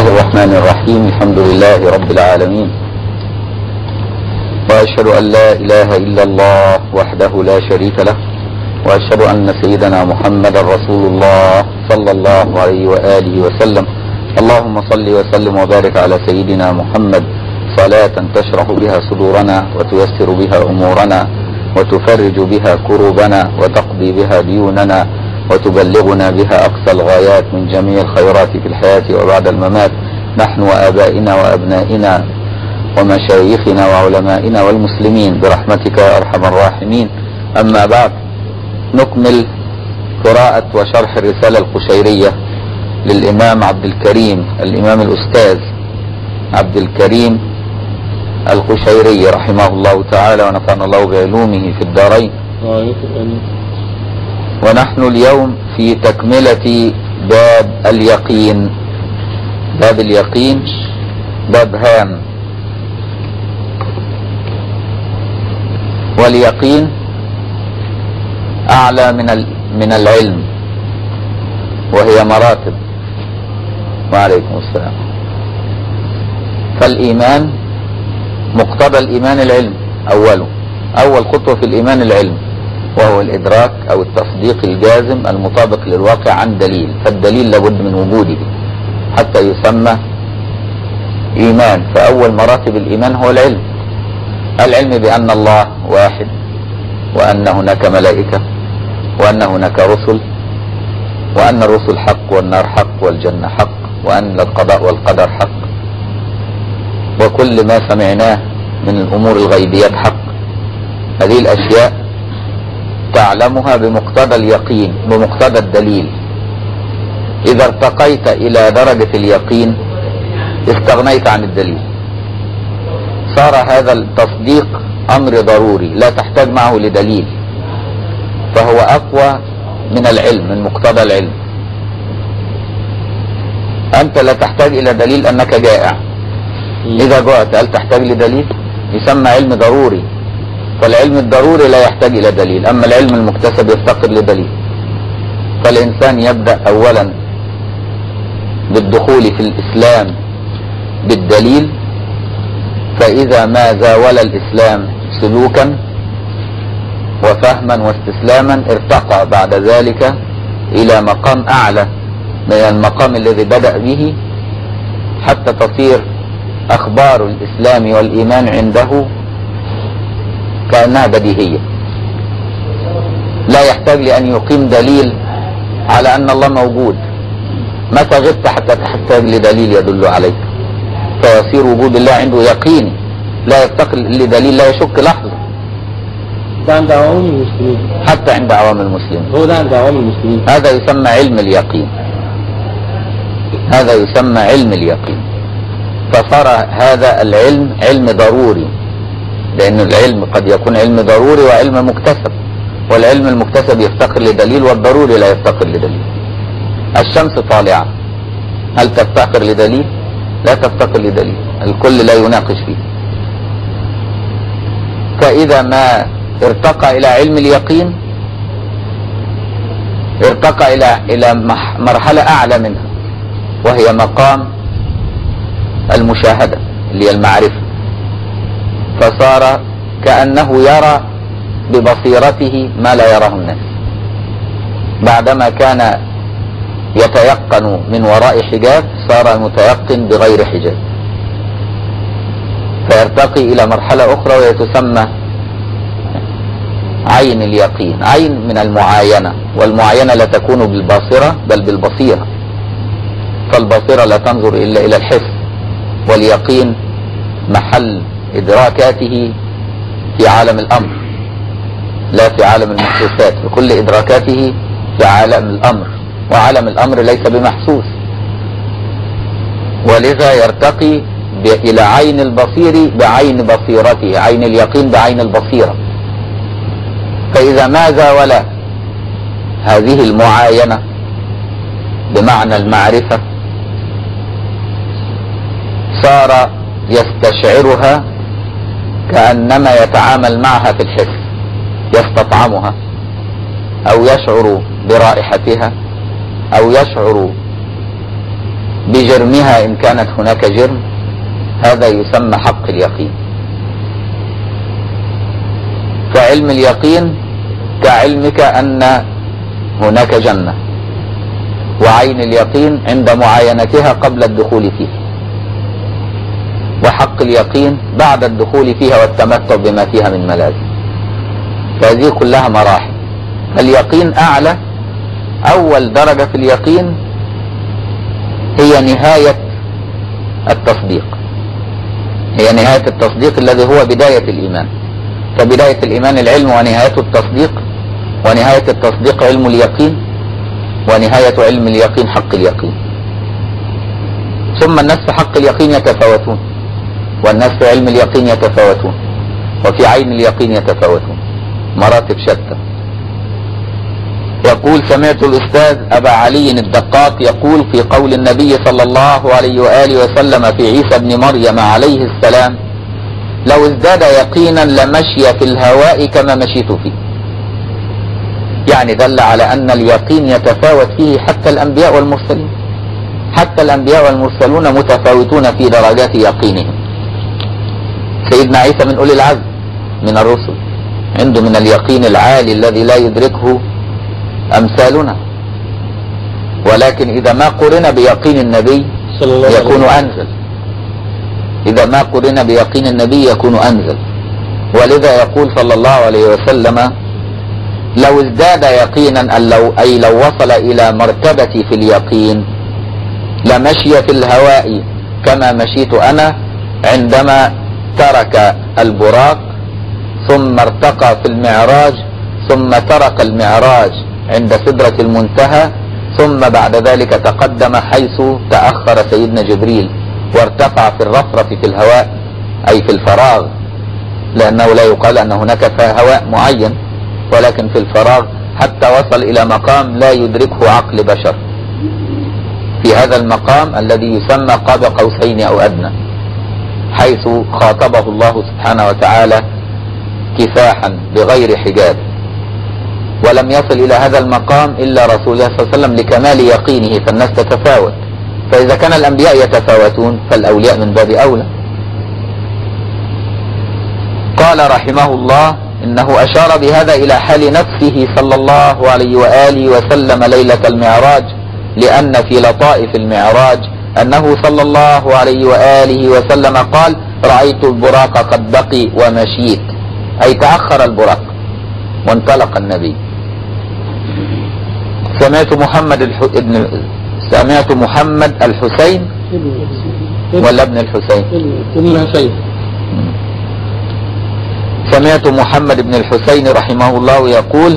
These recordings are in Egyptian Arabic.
الله الرحمن الرحيم الحمد لله رب العالمين وأشهد أن لا إله إلا الله وحده لا شريك له وأشهد أن سيدنا محمدا رسول الله صلى الله عليه وآله وسلم اللهم صل وسلم وبارك على سيدنا محمد صلاة تشرح بها صدورنا وتيسر بها أمورنا وتفرج بها كروبنا وتقضي بها ديوننا وتبلغنا بها أقصى الغايات من جميع الخيرات في الحياة وبعد الممات نحن وآبائنا وأبنائنا ومشايخنا وعلمائنا والمسلمين برحمتك يا أرحم الراحمين أما بعد نكمل قراءة وشرح الرسالة القشيرية للإمام عبد الكريم الإمام الأستاذ عبد الكريم القشيري رحمه الله تعالى ونفعنا الله بعلومه في الدارين ونحن اليوم في تكملة باب اليقين باب اليقين باب هام واليقين أعلى من من العلم وهي مراتب وعليكم السلام فالإيمان مقتضى الإيمان العلم أوله أول خطوة في الإيمان العلم وهو الإدراك أو التصديق الجازم المطابق للواقع عن دليل فالدليل لابد من وجوده حتى يسمى إيمان فأول مراتب الإيمان هو العلم العلم بأن الله واحد وأن هناك ملائكة وأن هناك رسل وأن الرسل حق والنار حق والجنة حق وأن القضاء والقدر حق وكل ما سمعناه من الأمور الغيبيات حق هذه الأشياء تعلمها بمقتضى اليقين بمقتضى الدليل إذا ارتقيت إلى درجة اليقين استغنيت عن الدليل صار هذا التصديق أمر ضروري لا تحتاج معه لدليل فهو أقوى من العلم من مقتضى العلم أنت لا تحتاج إلى دليل أنك جائع إذا جعت هل تحتاج لدليل يسمى علم ضروري فالعلم الضروري لا يحتاج إلى دليل أما العلم المكتسب يفتقر لدليل فالإنسان يبدأ أولا بالدخول في الإسلام بالدليل فإذا ما زاول الإسلام سلوكا وفهما واستسلاما ارتقى بعد ذلك إلى مقام أعلى من المقام الذي بدأ به حتى تصير أخبار الإسلام والإيمان عنده كأنها بديهية لا يحتاج لأن يقيم دليل على أن الله موجود متى غبت حتى تحتاج لدليل يدل عليك فيصير وجود الله عنده يقيني لا يفتقر لدليل لا يشك لحظة ده عند عوام المسلمين حتى عند عوام المسلمين هو ده عند عوام المسلمين هذا يسمى علم اليقين هذا يسمى علم اليقين فصار هذا العلم علم ضروري لأن العلم قد يكون علم ضروري وعلم مكتسب والعلم المكتسب يفتقر لدليل والضروري لا يفتقر لدليل الشمس طالعة هل تفتقر لدليل لا تفتقر لدليل الكل لا يناقش فيه فإذا ما ارتقى إلى علم اليقين ارتقى إلى إلى مرحلة أعلى منها وهي مقام المشاهدة اللي هي المعرفة فصار كأنه يرى ببصيرته ما لا يراه الناس بعدما كان يتيقن من وراء حجاب صار متيقن بغير حجاب فيرتقي إلى مرحلة أخرى وهي تسمى عين اليقين عين من المعاينة والمعاينة لا تكون بالباصرة بل بالبصيرة فالبصيرة لا تنظر إلا إلى الحس واليقين محل إدراكاته في عالم الأمر لا في عالم المحسوسات فكل إدراكاته في عالم الأمر وعالم الأمر ليس بمحسوس ولذا يرتقي إلى عين البصير بعين بصيرته عين اليقين بعين البصيرة فإذا ما زاول هذه المعاينة بمعنى المعرفة صار يستشعرها كأنما يتعامل معها في الحس يستطعمها أو يشعر برائحتها أو يشعر بجرمها إن كانت هناك جرم هذا يسمى حق اليقين فعلم اليقين كعلمك أن هناك جنة وعين اليقين عند معاينتها قبل الدخول فيها وحق اليقين بعد الدخول فيها والتمتع بما فيها من ملازم فهذه كلها مراحل اليقين أعلى أول درجة في اليقين هي نهاية التصديق هي نهاية التصديق الذي هو بداية الإيمان فبداية الإيمان العلم ونهايته التصديق ونهاية التصديق علم اليقين ونهاية علم اليقين حق اليقين ثم الناس في حق اليقين يتفاوتون والناس في علم اليقين يتفاوتون وفي عين اليقين يتفاوتون مراتب شتى يقول سمعت الأستاذ أبا علي الدقاق يقول في قول النبي صلى الله عليه وآله وسلم في عيسى بن مريم عليه السلام لو ازداد يقينا لمشي في الهواء كما مشيت فيه يعني دل على أن اليقين يتفاوت فيه حتى الأنبياء والمرسلين حتى الأنبياء والمرسلون متفاوتون في درجات يقينهم سيدنا عيسى من أولي العزم من الرسل عنده من اليقين العالي الذي لا يدركه أمثالنا ولكن إذا ما قرن بيقين النبي صلى الله عليه يكون وسلم. أنزل إذا ما قرن بيقين النبي يكون أنزل ولذا يقول صلى الله عليه وسلم لو ازداد يقينا أن لو أي لو وصل إلى مرتبتي في اليقين لمشي في الهواء كما مشيت أنا عندما ترك البراق ثم ارتقى في المعراج ثم ترك المعراج عند سدرة المنتهى ثم بعد ذلك تقدم حيث تأخر سيدنا جبريل وارتفع في الرفرف في الهواء أي في الفراغ لأنه لا يقال أن هناك هواء معين ولكن في الفراغ حتى وصل إلى مقام لا يدركه عقل بشر في هذا المقام الذي يسمى قاب قوسين أو أدنى حيث خاطبه الله سبحانه وتعالى كفاحا بغير حجاب ولم يصل إلى هذا المقام إلا رسول الله صلى الله عليه وسلم لكمال يقينه فالناس تتفاوت فإذا كان الأنبياء يتفاوتون فالأولياء من باب أولى قال رحمه الله إنه أشار بهذا إلى حال نفسه صلى الله عليه وآله وسلم ليلة المعراج لأن في لطائف المعراج أنه صلى الله عليه وآله وسلم قال رأيت البراق قد بقي ومشيت أي تأخر البراق وانطلق النبي سمعت محمد الح... ابن سمعت محمد الحسين ولا ابن الحسين ابن الحسين سمعت محمد بن الحسين رحمه الله يقول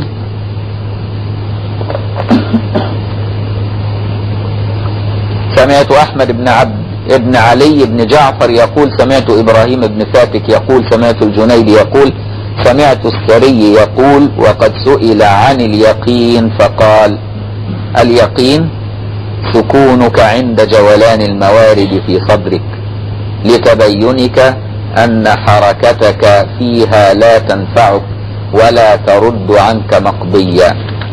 سمعت أحمد بن عبد ابن علي بن جعفر يقول سمعت إبراهيم بن فاتك يقول سمعت الجنيد يقول سمعت السري يقول وقد سئل عن اليقين فقال اليقين سكونك عند جولان الموارد في صدرك لتبينك أن حركتك فيها لا تنفعك ولا ترد عنك مقضيا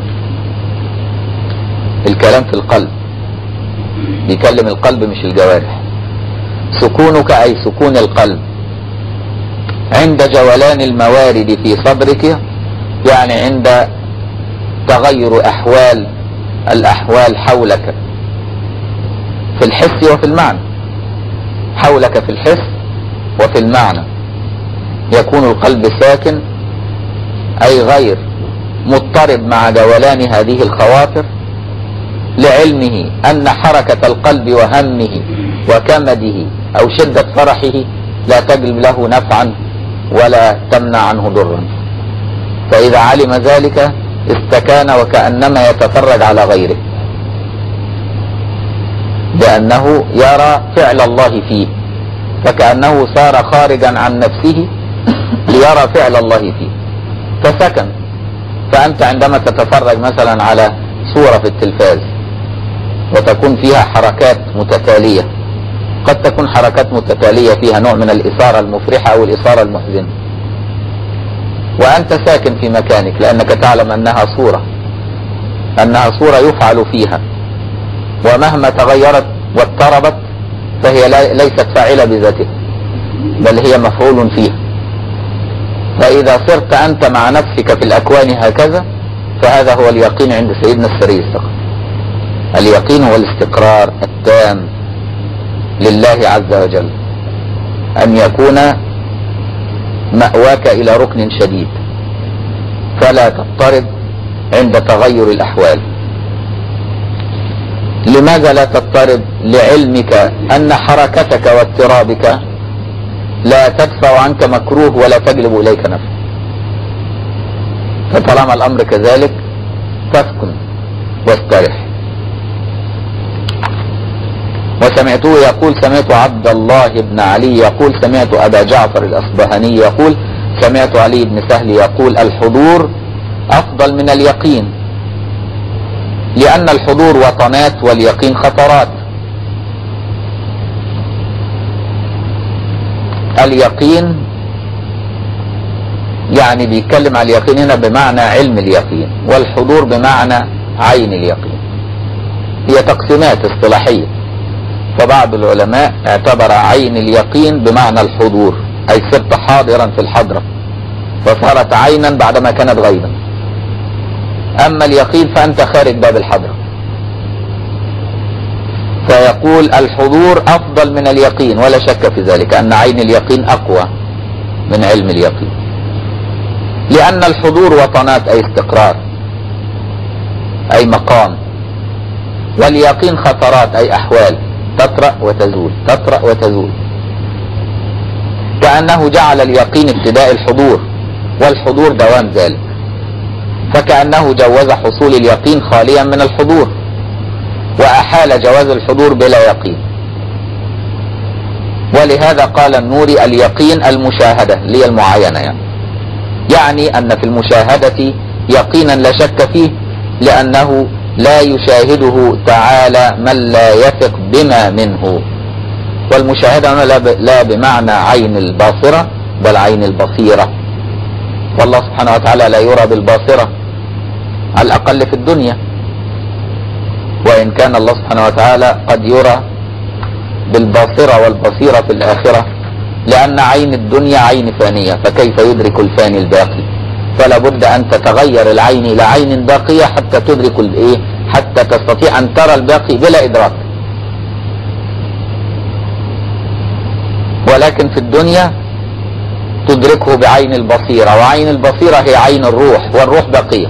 الكلام في القلب بيكلم القلب مش الجوارح سكونك أي سكون القلب عند جولان الموارد في صدرك يعني عند تغير أحوال الأحوال حولك في الحس وفي المعنى حولك في الحس وفي المعنى يكون القلب ساكن أي غير مضطرب مع جولان هذه الخواطر لعلمه أن حركة القلب وهمه وكمده أو شدة فرحه لا تجلب له نفعا ولا تمنع عنه ضرا فإذا علم ذلك استكان وكأنما يتفرج على غيره لأنه يرى فعل الله فيه فكأنه صار خارجا عن نفسه ليرى فعل الله فيه فسكن فأنت عندما تتفرج مثلا على صورة في التلفاز وتكون فيها حركات متتالية قد تكون حركات متتالية فيها نوع من الإثارة المفرحة أو الإثارة المحزنة وأنت ساكن في مكانك لأنك تعلم أنها صورة أنها صورة يفعل فيها ومهما تغيرت واضطربت فهي لا- ليست فاعلة بذاتها بل هي مفعول فيها فإذا صرت أنت مع نفسك في الأكوان هكذا فهذا هو اليقين عند سيدنا السري الثقفي اليقين هو الاستقرار التام لله عز وجل أن يكون مأواك إلى ركن شديد فلا تضطرب عند تغير الأحوال لماذا لا تضطرب لعلمك أن حركتك واضطرابك لا تدفع عنك مكروه ولا تجلب إليك نفع فطالما الأمر كذلك فاسكن واسترح وسمعته يقول سمعت عبد الله بن علي يقول سمعت أبا جعفر الأصبهاني يقول سمعت علي بن سهل يقول الحضور أفضل من اليقين لأن الحضور وطنات واليقين خطرات اليقين يعني بيتكلم على اليقين هنا بمعنى علم اليقين والحضور بمعنى عين اليقين هي تقسيمات اصطلاحية فبعض العلماء اعتبر عين اليقين بمعنى الحضور أي صرت حاضرا في الحضرة فصارت عينا بعدما كانت غيبا أما اليقين فأنت خارج باب الحضرة فيقول الحضور أفضل من اليقين ولا شك في ذلك أن عين اليقين أقوى من علم اليقين لأن الحضور وطنات أي استقرار أي مقام واليقين خطرات أي أحوال تطرأ وتزول تطرأ وتزول كأنه جعل اليقين ابتداء الحضور والحضور دوام ذلك فكأنه جوز حصول اليقين خاليا من الحضور وأحال جواز الحضور بلا يقين ولهذا قال النوري اليقين المشاهدة لي المعاينة يعني يعني أن في المشاهدة يقينا لا شك فيه لأنه لا يشاهده تعالى من لا يثق بما منه والمشاهدة هنا لا ب- لا بمعنى عين الباصرة بل عين البصيرة والله سبحانه وتعالى لا يرى بالباصرة على الأقل في الدنيا وإن كان الله سبحانه وتعالى قد يرى بالباصرة والبصيرة في الآخرة لأن عين الدنيا عين فانية فكيف يدرك الفاني الباقي فلا بد أن تتغير العين إلى عين باقية حتى تدرك الإيه حتى تستطيع أن ترى الباقي بلا إدراك ولكن في الدنيا تدركه بعين البصيرة وعين البصيرة هي عين الروح والروح باقية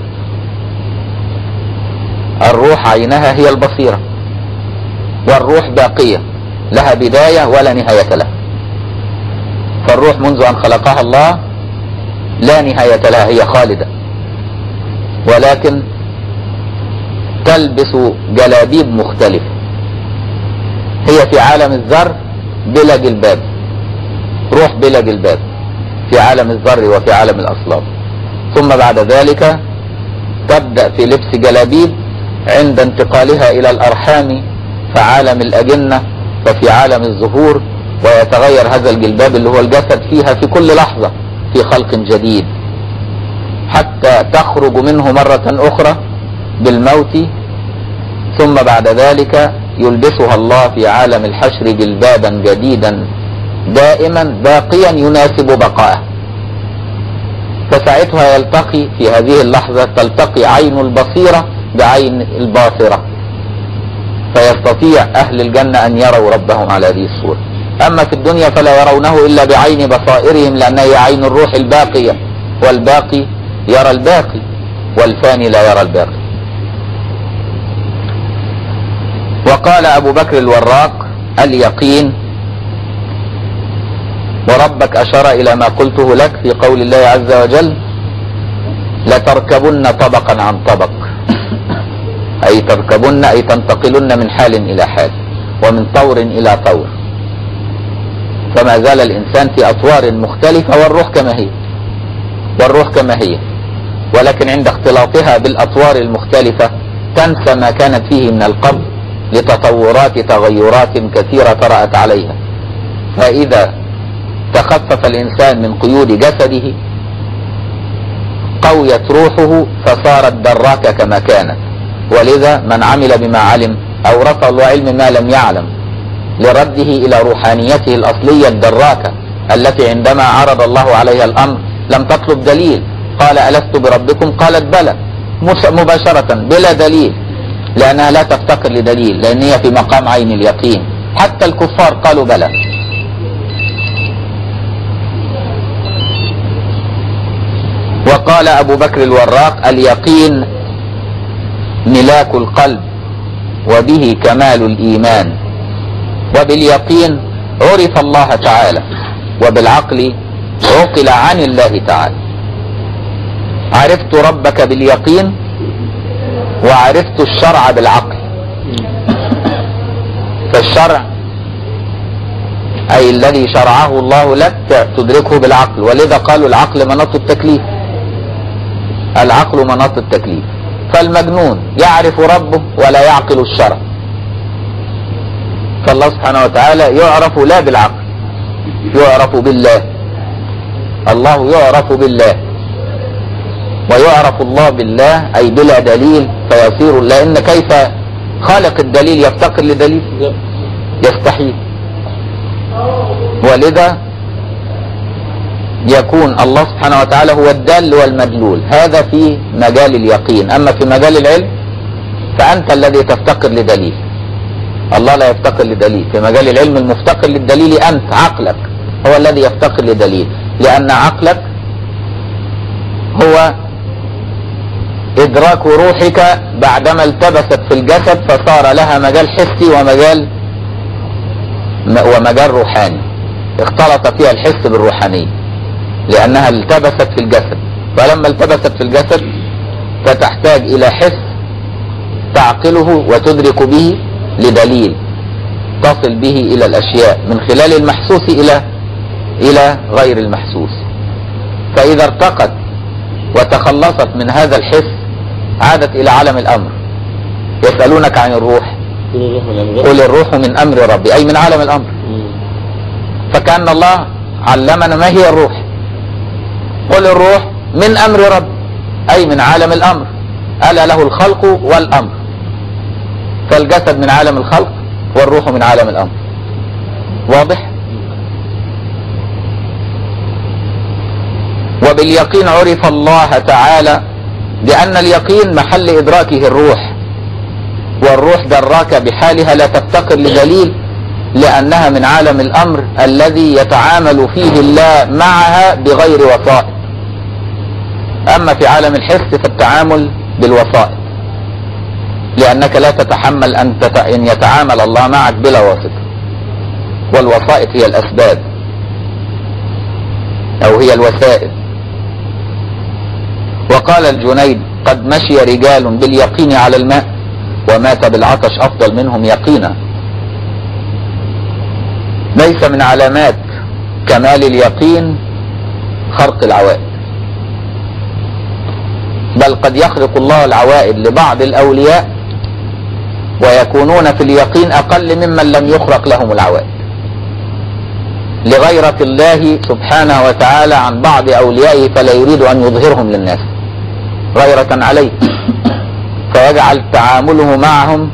الروح عينها هي البصيرة والروح باقية لها بداية ولا نهاية لها فالروح منذ أن خلقها الله لا نهاية لها هي خالدة ولكن تلبس جلابيب مختلفة هي في عالم الذر بلا جلباب روح بلا جلباب في عالم الذر وفي عالم الأصلاب ثم بعد ذلك تبدأ في لبس جلابيب عند انتقالها إلى الأرحام فعالم الأجنة وفي عالم الظهور ويتغير هذا الجلباب اللي هو الجسد فيها في كل لحظة في خلق جديد حتى تخرج منه مرة أخرى بالموت ثم بعد ذلك يلبسها الله في عالم الحشر جلبابا جديدا دائما باقيا يناسب بقائه فساعتها يلتقي في هذه اللحظة تلتقي عين البصيرة بعين الباصرة فيستطيع أهل الجنة أن يروا ربهم على هذه الصورة أما في الدنيا فلا يرونه إلا بعين بصائرهم لأنها هي عين الروح الباقية والباقي يرى الباقي والفاني لا يرى الباقي وقال أبو بكر الوراق اليقين وربك أشار إلى ما قلته لك في قول الله عز وجل لتركبن طبقا عن طبق أي تركبن أي تنتقلن من حال إلى حال ومن طور إلى طور فما زال الإنسان في أطوار مختلفة والروح كما هي والروح كما هي ولكن عند اختلاطها بالأطوار المختلفة تنسى ما كانت فيه من القبل لتطورات تغيرات كثيرة طرأت عليها فإذا تخفف الإنسان من قيود جسده قويت روحه فصارت دراك كما كانت ولذا من عمل بما علم أورثه الله علم ما لم يعلم لرده إلى روحانيته الأصلية الدراكة التي عندما عرض الله عليها الأمر لم تطلب دليل قال ألست بربكم قالت بلى مش- مباشرة بلا دليل لأنها لا تفتقر لدليل لأن هي في مقام عين اليقين حتى الكفار قالوا بلى وقال أبو بكر الوراق اليقين ملاك القلب وبه كمال الإيمان وباليقين عرف الله تعالى وبالعقل عقل عن الله تعالى عرفت ربك باليقين وعرفت الشرع بالعقل فالشرع أي الذي شرعه الله لك تدركه بالعقل ولذا قالوا العقل مناط التكليف العقل مناط التكليف فالمجنون يعرف ربه ولا يعقل الشرع فالله سبحانه وتعالى يعرف لا بالعقل يعرف بالله الله يعرف بالله ويعرف الله بالله أي بلا دليل فيصير لأن كيف خالق الدليل يفتقر لدليل يستحيل ولذا يكون الله سبحانه وتعالى هو الدال والمدلول هذا في مجال اليقين أما في مجال العلم فأنت الذي تفتقر لدليل الله لا يفتقر لدليل في مجال العلم المفتقر للدليل أنت عقلك هو الذي يفتقر لدليل لأن عقلك هو إدراك روحك بعدما التبست في الجسد فصار لها مجال حسي ومجال ومجال روحاني اختلط فيها الحس بالروحانية لأنها التبست في الجسد فلما التبست في الجسد فتحتاج إلى حس تعقله وتدرك به لدليل تصل به إلى الأشياء من خلال المحسوس إلى إلى غير المحسوس فإذا ارتقت وتخلصت من هذا الحس عادت إلى عالم الأمر يسألونك عن الروح كل الروح من الأمر قل الروح من أمر ربي أي من عالم الأمر فكأن الله علمنا ما هي الروح قل الروح من أمر رب أي من عالم الأمر ألا له الخلق والأمر فالجسد من عالم الخلق والروح من عالم الأمر واضح وباليقين عرف الله تعالى لأن اليقين محل إدراكه الروح والروح دراك بحالها لا تفتقر لدليل لأنها من عالم الأمر الذي يتعامل فيه الله معها بغير وسائط أما في عالم الحس فالتعامل بالوسائط لأنك لا تتحمل أن, تت... أن يتعامل الله معك بلا واسطة والوسائط هي الأسباب أو هي الوسائل وقال الجنيد قد مشي رجال باليقين على الماء ومات بالعطش أفضل منهم يقينا ليس من علامات كمال اليقين خرق العوائد بل قد يخرق الله العوائد لبعض الأولياء ويكونون في اليقين أقل ممن لم يخرق لهم العوائد لغيرة الله سبحانه وتعالى عن بعض أوليائه فلا يريد أن يظهرهم للناس غيرة عليه فيجعل تعامله معهم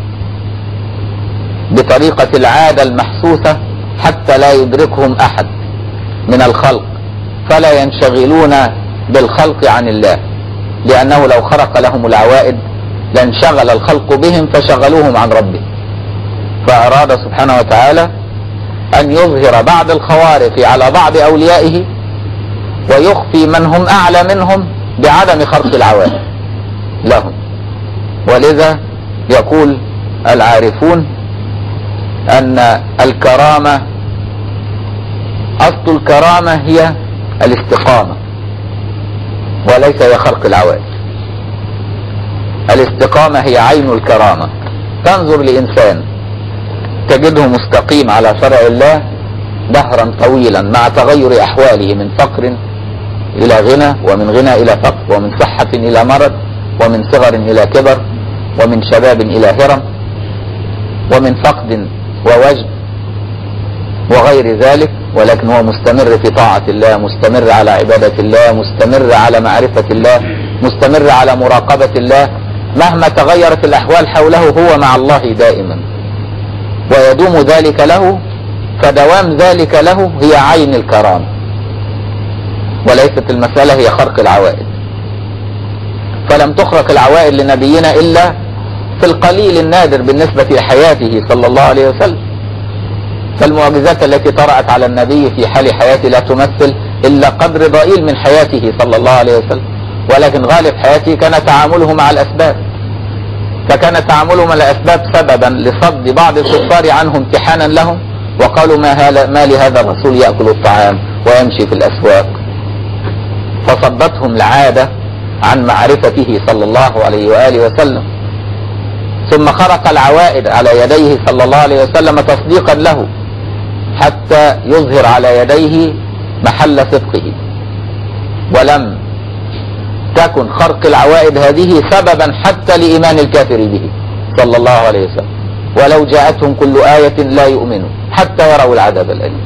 بطريقة العادة المحسوسة حتى لا يدركهم أحد من الخلق فلا ينشغلون بالخلق عن الله لأنه لو خرق لهم العوائد لانشغل الخلق بهم فشغلوهم عن ربه فأراد سبحانه وتعالى أن يظهر بعض الخوارق على بعض أوليائه ويخفي من هم أعلى منهم بعدم خرق العوائد لهم ولذا يقول العارفون أن الكرامة أصل الكرامة هي الاستقامة وليس هي خرق العوائد الاستقامة هي عين الكرامة تنظر لإنسان تجده مستقيم على شرع الله دهرا طويلا مع تغير أحواله من فقر إلى غنى ومن غنى إلى فقر ومن صحة إلى مرض ومن صغر إلى كبر ومن شباب إلى هرم ومن فقد ووجد وغير ذلك ولكن هو مستمر في طاعة الله مستمر على عبادة الله مستمر على معرفة الله مستمر على مراقبة الله مهما تغيرت الأحوال حوله هو مع الله دائما ويدوم ذلك له فدوام ذلك له هي عين الكرامة وليست المسألة هي خرق العوائد فلم تخرق العوائد لنبينا إلا في القليل النادر بالنسبة لحياته صلى الله عليه وسلم فالمعجزات التي طرأت على النبي في حال حياته لا تمثل إلا قدر ضئيل من حياته صلى الله عليه وسلم ولكن غالب حياته كان تعامله مع الأسباب فكان تعامله مع الأسباب سببا لصد بعض الكفار عنه امتحانا لهم وقالوا ما, هذا ما لهذا الرسول يأكل الطعام ويمشي في الأسواق فصدتهم العادة عن معرفته صلى الله عليه وآله وسلم ثم خرق العوائد على يديه صلى الله عليه وسلم تصديقا له حتى يظهر على يديه محل صدقه ولم تكن خرق العوائد هذه سببا حتى لإيمان الكافر به صلى الله عليه وسلم ولو جاءتهم كل آية لا يؤمنوا حتى يروا العذاب الأليم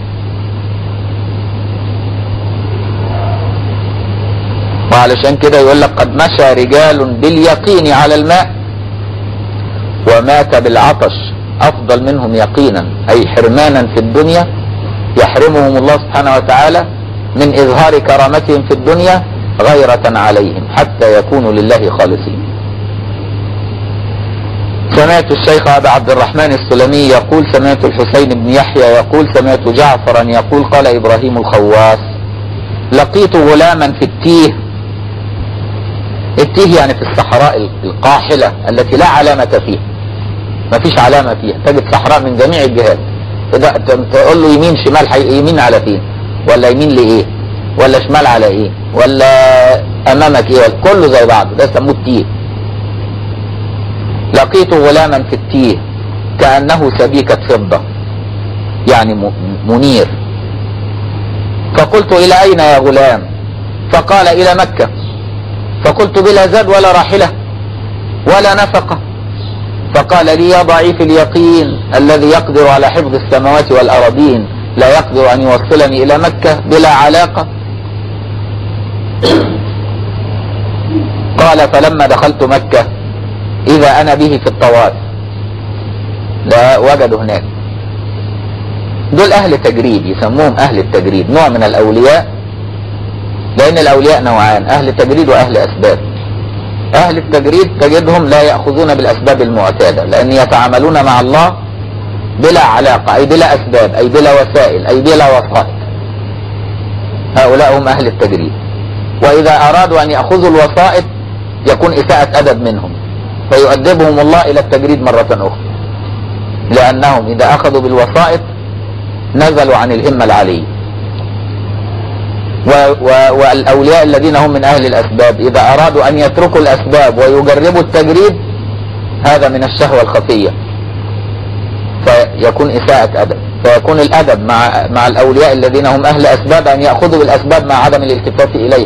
وعلشان كده يقول لك قد مشى رجال باليقين على الماء ومات بالعطش أفضل منهم يقينا أي حرمانا في الدنيا يحرمهم الله سبحانه وتعالى من إظهار كرامتهم في الدنيا غيرة عليهم حتى يكونوا لله خالصين سمعت الشيخ أبا عبد الرحمن السلمي يقول سمعت الحسين بن يحيى يقول سمعت جعفرا يقول قال إبراهيم الخواص لقيت غلاما في التيه التيه يعني في الصحراء القاحلة التي لا علامة فيها ما فيش علامة فيها تجد صحراء من جميع الجهات إذا تقول له يمين شمال حي... يمين على فين ولا يمين لإيه ولا شمال على إيه ولا أمامك إيه كله زي بعض ده يسموه التيه لقيت غلاما في التيه كأنه سبيكة فضة يعني منير فقلت إلى أين يا غلام فقال إلى مكة فقلت بلا زاد ولا راحلة ولا نفقة فقال لي يا ضعيف اليقين الذي يقدر على حفظ السماوات والأراضين لا يقدر أن يوصلني إلى مكة بلا علاقة قال فلما دخلت مكة إذا أنا به في الطواف لا وجدوا هناك دول أهل تجريد يسموهم أهل التجريد نوع من الأولياء لأن الأولياء نوعان أهل تجريد وأهل أسباب أهل التجريد تجدهم لا يأخذون بالأسباب المعتادة لأن يتعاملون مع الله بلا علاقة أي بلا أسباب أي بلا وسائل أي بلا وسائط هؤلاء هم أهل التجريد وإذا أرادوا أن يأخذوا الوسائط يكون إساءة أدب منهم فيؤدبهم الله إلى التجريد مرة أخرى لأنهم إذا أخذوا بالوسائط نزلوا عن الهمة العالية و و والأولياء الذين هم من أهل الأسباب إذا أرادوا أن يتركوا الأسباب ويجربوا التجريد هذا من الشهوة الخفية فيكون إساءة أدب فيكون الأدب مع مع الأولياء الذين هم أهل أسباب أن يأخذوا بالأسباب مع عدم الالتفات إليه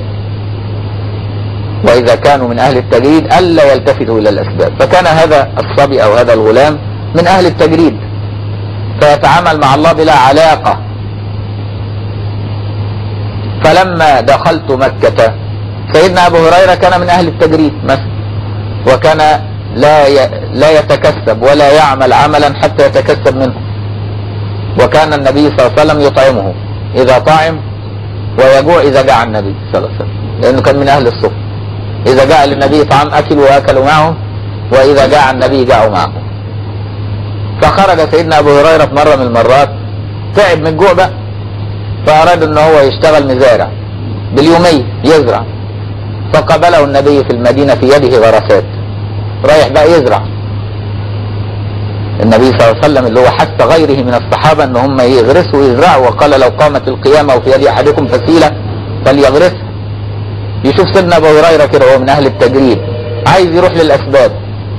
وإذا كانوا من أهل التجريد ألا يلتفتوا إلى الأسباب فكان هذا الصبي أو هذا الغلام من أهل التجريد فيتعامل مع الله بلا علاقة فلما دخلت مكة سيدنا أبو هريرة كان من أهل التجريد مثلا وكان لا ي... لا يتكسب ولا يعمل عملا حتى يتكسب منه وكان النبي صلى الله عليه وسلم يطعمه إذا طعم ويجوع إذا جاع النبي صلى الله عليه وسلم لأنه كان من أهل الصف إذا جاء للنبي طعام أكلوا وأكلوا معه وإذا جاع النبي جاعوا معه فخرج سيدنا أبو هريرة في مرة من المرات تعب من الجوع بقى فأراد أن هو يشتغل مزارع باليومية يزرع فقابله النبي في المدينة في يده غرسات رايح بقى يزرع النبي صلى الله عليه وسلم اللي هو حث غيره من الصحابة ان هم يغرسوا ويزرعوا وقال لو قامت القيامة وفي يد احدكم فسيلة فليغرسها يشوف سيدنا ابو هريرة كده هو من اهل التجريد عايز يروح للاسباب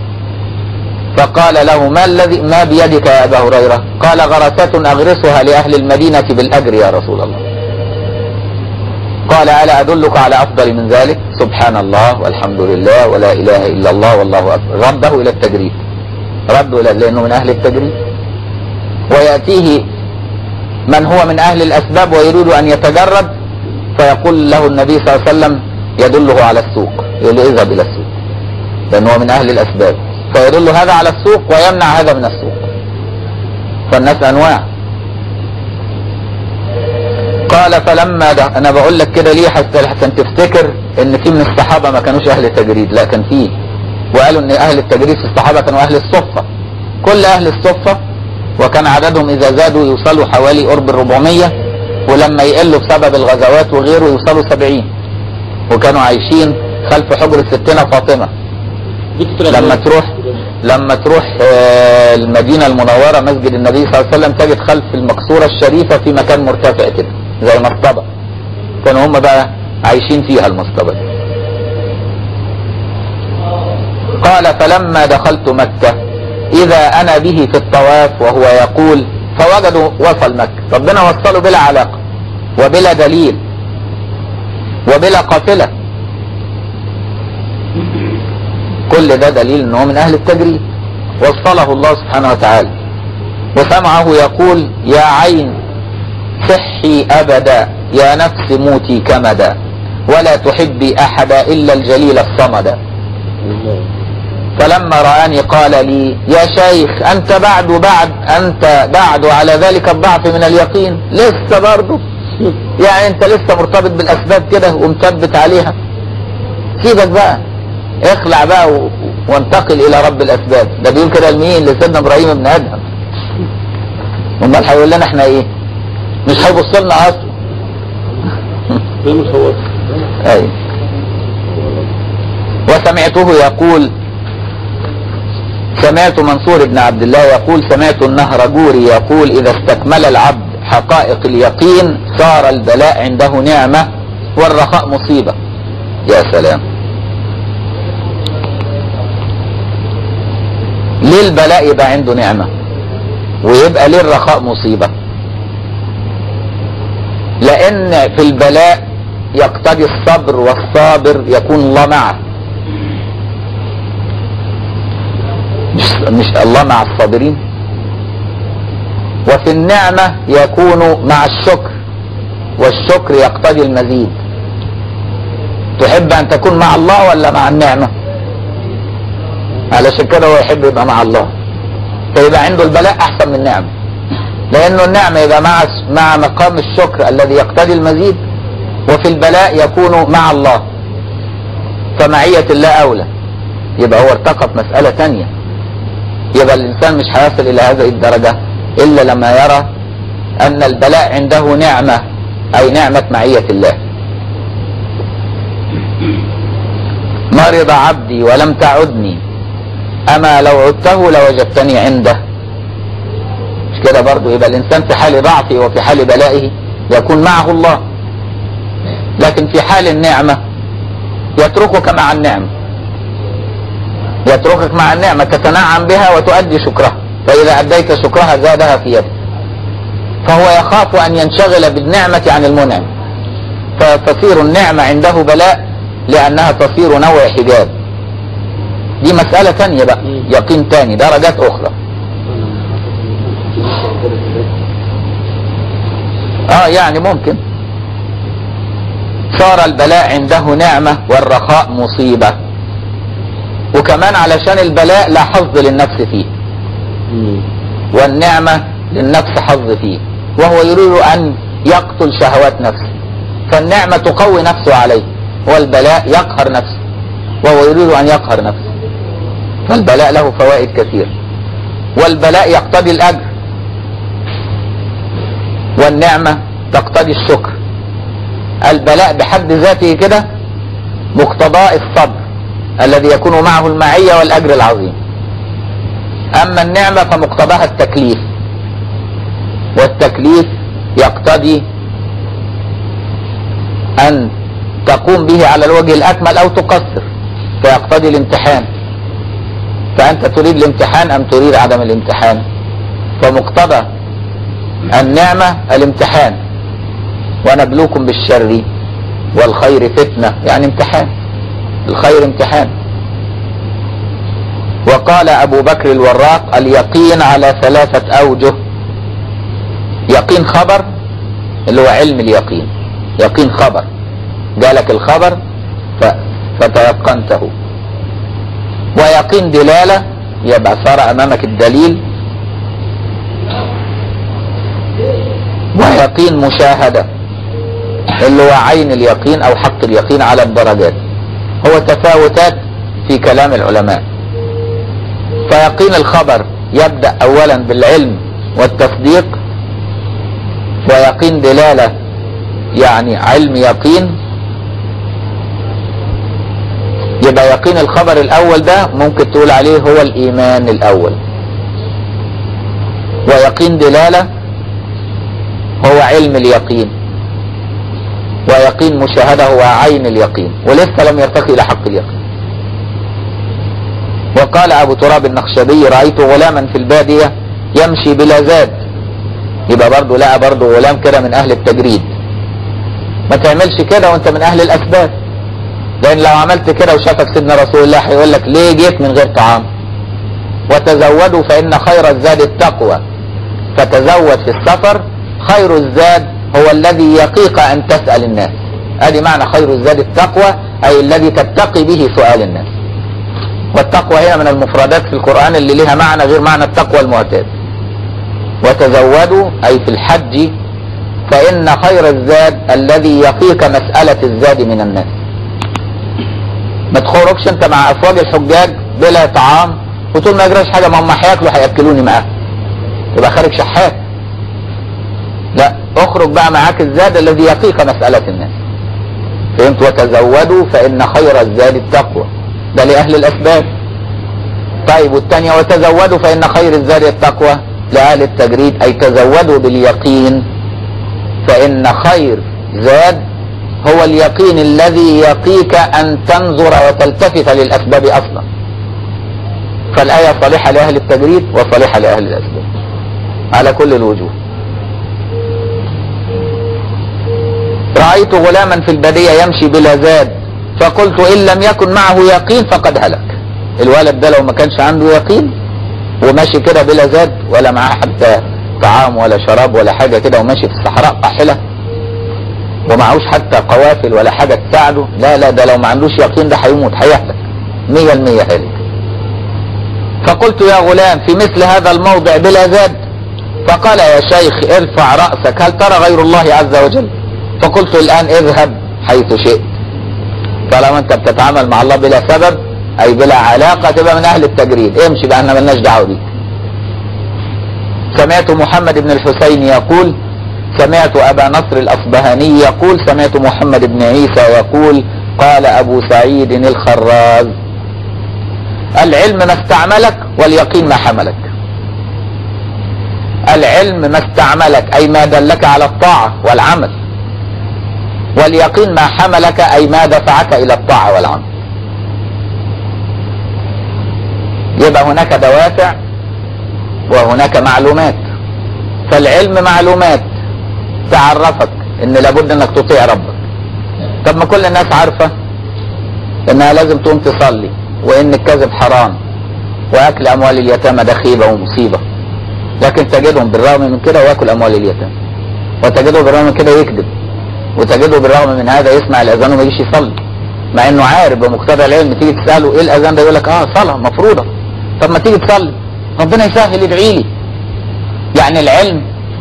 فقال له ما الذي ما بيدك يا ابا هريرة قال غرسات اغرسها لاهل المدينة بالاجر يا رسول الله قال ألا أدلك على أفضل من ذلك سبحان الله والحمد لله ولا إله إلا الله والله أكبر رده إلى التجريد رده إلى لأنه من أهل التجريد ويأتيه من هو من أهل الأسباب ويريد أن يتجرد فيقول له النبي صلى الله عليه وسلم يدله على السوق يقول له اذهب إلى السوق لأنه هو من أهل الأسباب فيدل هذا على السوق ويمنع هذا من السوق فالناس أنواع قال فلما ده أنا بقول لك كده ليه حتى عشان تفتكر إن في من الصحابة ما كانوش أهل تجريد لا كان فيه وقالوا إن أهل التجريد في الصحابة كانوا أهل الصفة كل أهل الصفة وكان عددهم إذا زادوا يوصلوا حوالي قرب الربعمية ولما يقلوا بسبب الغزوات وغيره يوصلوا سبعين وكانوا عايشين خلف حجرة ستنا فاطمة لما تروح لما تروح آه، المدينة المنورة مسجد النبي صلى الله عليه وسلم تجد خلف المقصورة الشريفة في مكان مرتفع كده زي مصطبة كانوا هم بقى عايشين فيها المصطبة دي. قال فلما دخلت مكة إذا أنا به في الطواف وهو يقول فوجدوا وصل مكة ربنا وصله بلا علاقة وبلا دليل وبلا قافلة كل ده دليل ان هو من اهل التجريد وصله الله سبحانه وتعالى وسمعه يقول يا عين صحي ابدا يا نفس موتي كمدا ولا تحبي احدا الا الجليل الصمد فلما رآني قال لي يا شيخ انت بعد بعد انت بعد على ذلك الضعف من اليقين لسه برضه يعني انت لسه مرتبط بالاسباب كده ومثبت عليها سيبك بقى اخلع بقى و... وانتقل الى رب الاسباب ده بيقول كده لمين لسيدنا ابراهيم بن ادهم امال هيقول لنا احنا ايه مش هيبص لنا اصلا ده مصور ايوه وسمعته يقول سمعت منصور بن عبد الله يقول سمعت النهرجوري يقول اذا استكمل العبد حقائق اليقين صار البلاء عنده نعمة والرخاء مصيبة يا سلام ليه البلاء يبقى عنده نعمة ويبقى ليه الرخاء مصيبة لان في البلاء يقتضي الصبر والصابر يكون الله معه مش, مش الله مع الصابرين وفي النعمة يكون مع الشكر والشكر يقتضي المزيد تحب ان تكون مع الله ولا مع النعمة علشان كده هو يحب يبقى مع الله فيبقى عنده البلاء احسن من النعمة لانه النعمة يبقى مع مع مقام الشكر الذي يقتضي المزيد وفي البلاء يكون مع الله فمعية الله اولى يبقى هو ارتقى في مسألة تانية يبقى الانسان مش هيصل الى هذه الدرجة الا لما يرى ان البلاء عنده نعمة اي نعمة معية الله مرض عبدي ولم تعدني اما لو عدته لوجدتني عنده مش كده برضو يبقى الانسان في حال ضعفه وفي حال بلائه يكون معه الله لكن في حال النعمة يتركك مع النعمة يتركك مع النعمة تتنعم بها وتؤدي شكرها فإذا أديت شكرها زادها في يدك فهو يخاف أن ينشغل بالنعمة عن المنعم فتصير النعمة عنده بلاء لأنها تصير نوع حجاب دي مسألة تانية بقى يقين تاني درجات أخرى اه يعني ممكن صار البلاء عنده نعمة والرخاء مصيبة وكمان علشان البلاء لا حظ للنفس فيه والنعمة للنفس حظ فيه وهو يريد أن يقتل شهوات نفسه فالنعمة تقوي نفسه عليه والبلاء يقهر نفسه وهو يريد أن يقهر نفسه فالبلاء له فوائد كثيرة والبلاء يقتضي الأجر والنعمة تقتضي الشكر البلاء بحد ذاته كده مقتضاء الصبر الذي يكون معه المعية والأجر العظيم أما النعمة فمقتضاها التكليف والتكليف يقتضي أن تقوم به على الوجه الأكمل أو تقصر فيقتضي الامتحان فأنت تريد الامتحان أم تريد عدم الامتحان فمقتضى النعمة الامتحان ونبلوكم بالشر والخير فتنة يعني امتحان الخير امتحان وقال أبو بكر الوراق اليقين على ثلاثة أوجه يقين خبر اللي هو علم اليقين يقين خبر جالك الخبر ف... فتيقنته ويقين دلالة يبقى صار امامك الدليل ويقين مشاهدة اللي هو عين اليقين او حق اليقين على الدرجات هو تفاوتات في كلام العلماء فيقين الخبر يبدأ اولا بالعلم والتصديق ويقين دلالة يعني علم يقين يبقى يقين الخبر الاول ده ممكن تقول عليه هو الايمان الاول ويقين دلالة هو علم اليقين ويقين مشاهدة هو عين اليقين ولسه لم يرتقي الى حق اليقين وقال ابو تراب النخشبي رأيت غلاما في البادية يمشي بلا زاد يبقى برضه لقى برضه غلام كده من اهل التجريد ما تعملش كده وانت من اهل الاسباب لان لو عملت كده وشافك سيدنا رسول الله هيقول لك ليه جيت من غير طعام وتزودوا فان خير الزاد التقوى فتزود في السفر خير الزاد هو الذي يقيك ان تسأل الناس ادي معنى خير الزاد التقوى اي الذي تتقي به سؤال الناس والتقوى هي من المفردات في القرآن اللي لها معنى غير معنى التقوى المعتاد وتزودوا اي في الحج فان خير الزاد الذي يقيك مسألة الزاد من الناس ما تخرجش انت مع افواج الحجاج بلا طعام وتقول ما يجراش حاجه ما هم هياكلوا هياكلوني معاهم تبقى خارج شحات لا اخرج بقى معاك الزاد الذي يقيك مسألة الناس فهمت وتزودوا فإن خير الزاد التقوى ده لأهل الأسباب طيب والثانية وتزودوا فإن خير الزاد التقوى لأهل التجريد أي تزودوا باليقين فإن خير زاد هو اليقين الذي يقيك أن تنظر وتلتفت للأسباب أصلا فالآية صالحة لأهل التجريد وصالحة لأهل الأسباب على كل الوجوه رأيت غلاما في البرية يمشي بلا زاد فقلت إن لم يكن معه يقين فقد هلك الولد ده لو ما كانش عنده يقين وماشي كده بلا زاد ولا معاه حتى طعام ولا شراب ولا حاجة كده وماشي في الصحراء قاحلة ومعهوش حتى قوافل ولا حاجة تساعده لا لا ده لو ما عندوش يقين ده هيموت هيهلك مية المية هلك فقلت يا غلام في مثل هذا الموضع بلا زاد فقال يا شيخ ارفع رأسك هل ترى غير الله عز وجل فقلت الآن اذهب حيث شئت طالما انت بتتعامل مع الله بلا سبب اي بلا علاقة تبقى من اهل التجريد امشي بقى احنا ملناش دعوة بيك سمعت محمد بن الحسين يقول سمعت ابا نصر الاصبهاني يقول سمعت محمد بن عيسى يقول قال ابو سعيد الخراز العلم ما استعملك واليقين ما حملك العلم ما استعملك اي ما دلك على الطاعة والعمل واليقين ما حملك اي ما دفعك الى الطاعة والعمل يبقى هناك دوافع وهناك معلومات فالعلم معلومات تعرفك ان لابد انك تطيع ربك طب ما كل الناس عارفة انها لازم تقوم تصلي وان الكذب حرام واكل اموال اليتامى ده خيبة ومصيبة لكن تجدهم بالرغم من كده وياكل اموال اليتامى وتجده بالرغم من كده يكذب وتجده بالرغم من هذا يسمع الاذان وما يجيش يصلي مع انه عارف بمقتضى العلم تيجي تساله ايه الاذان ده يقول لك اه صلاه مفروضه طب ما تيجي تصلي ربنا يسهل ادعي لي يعني العلم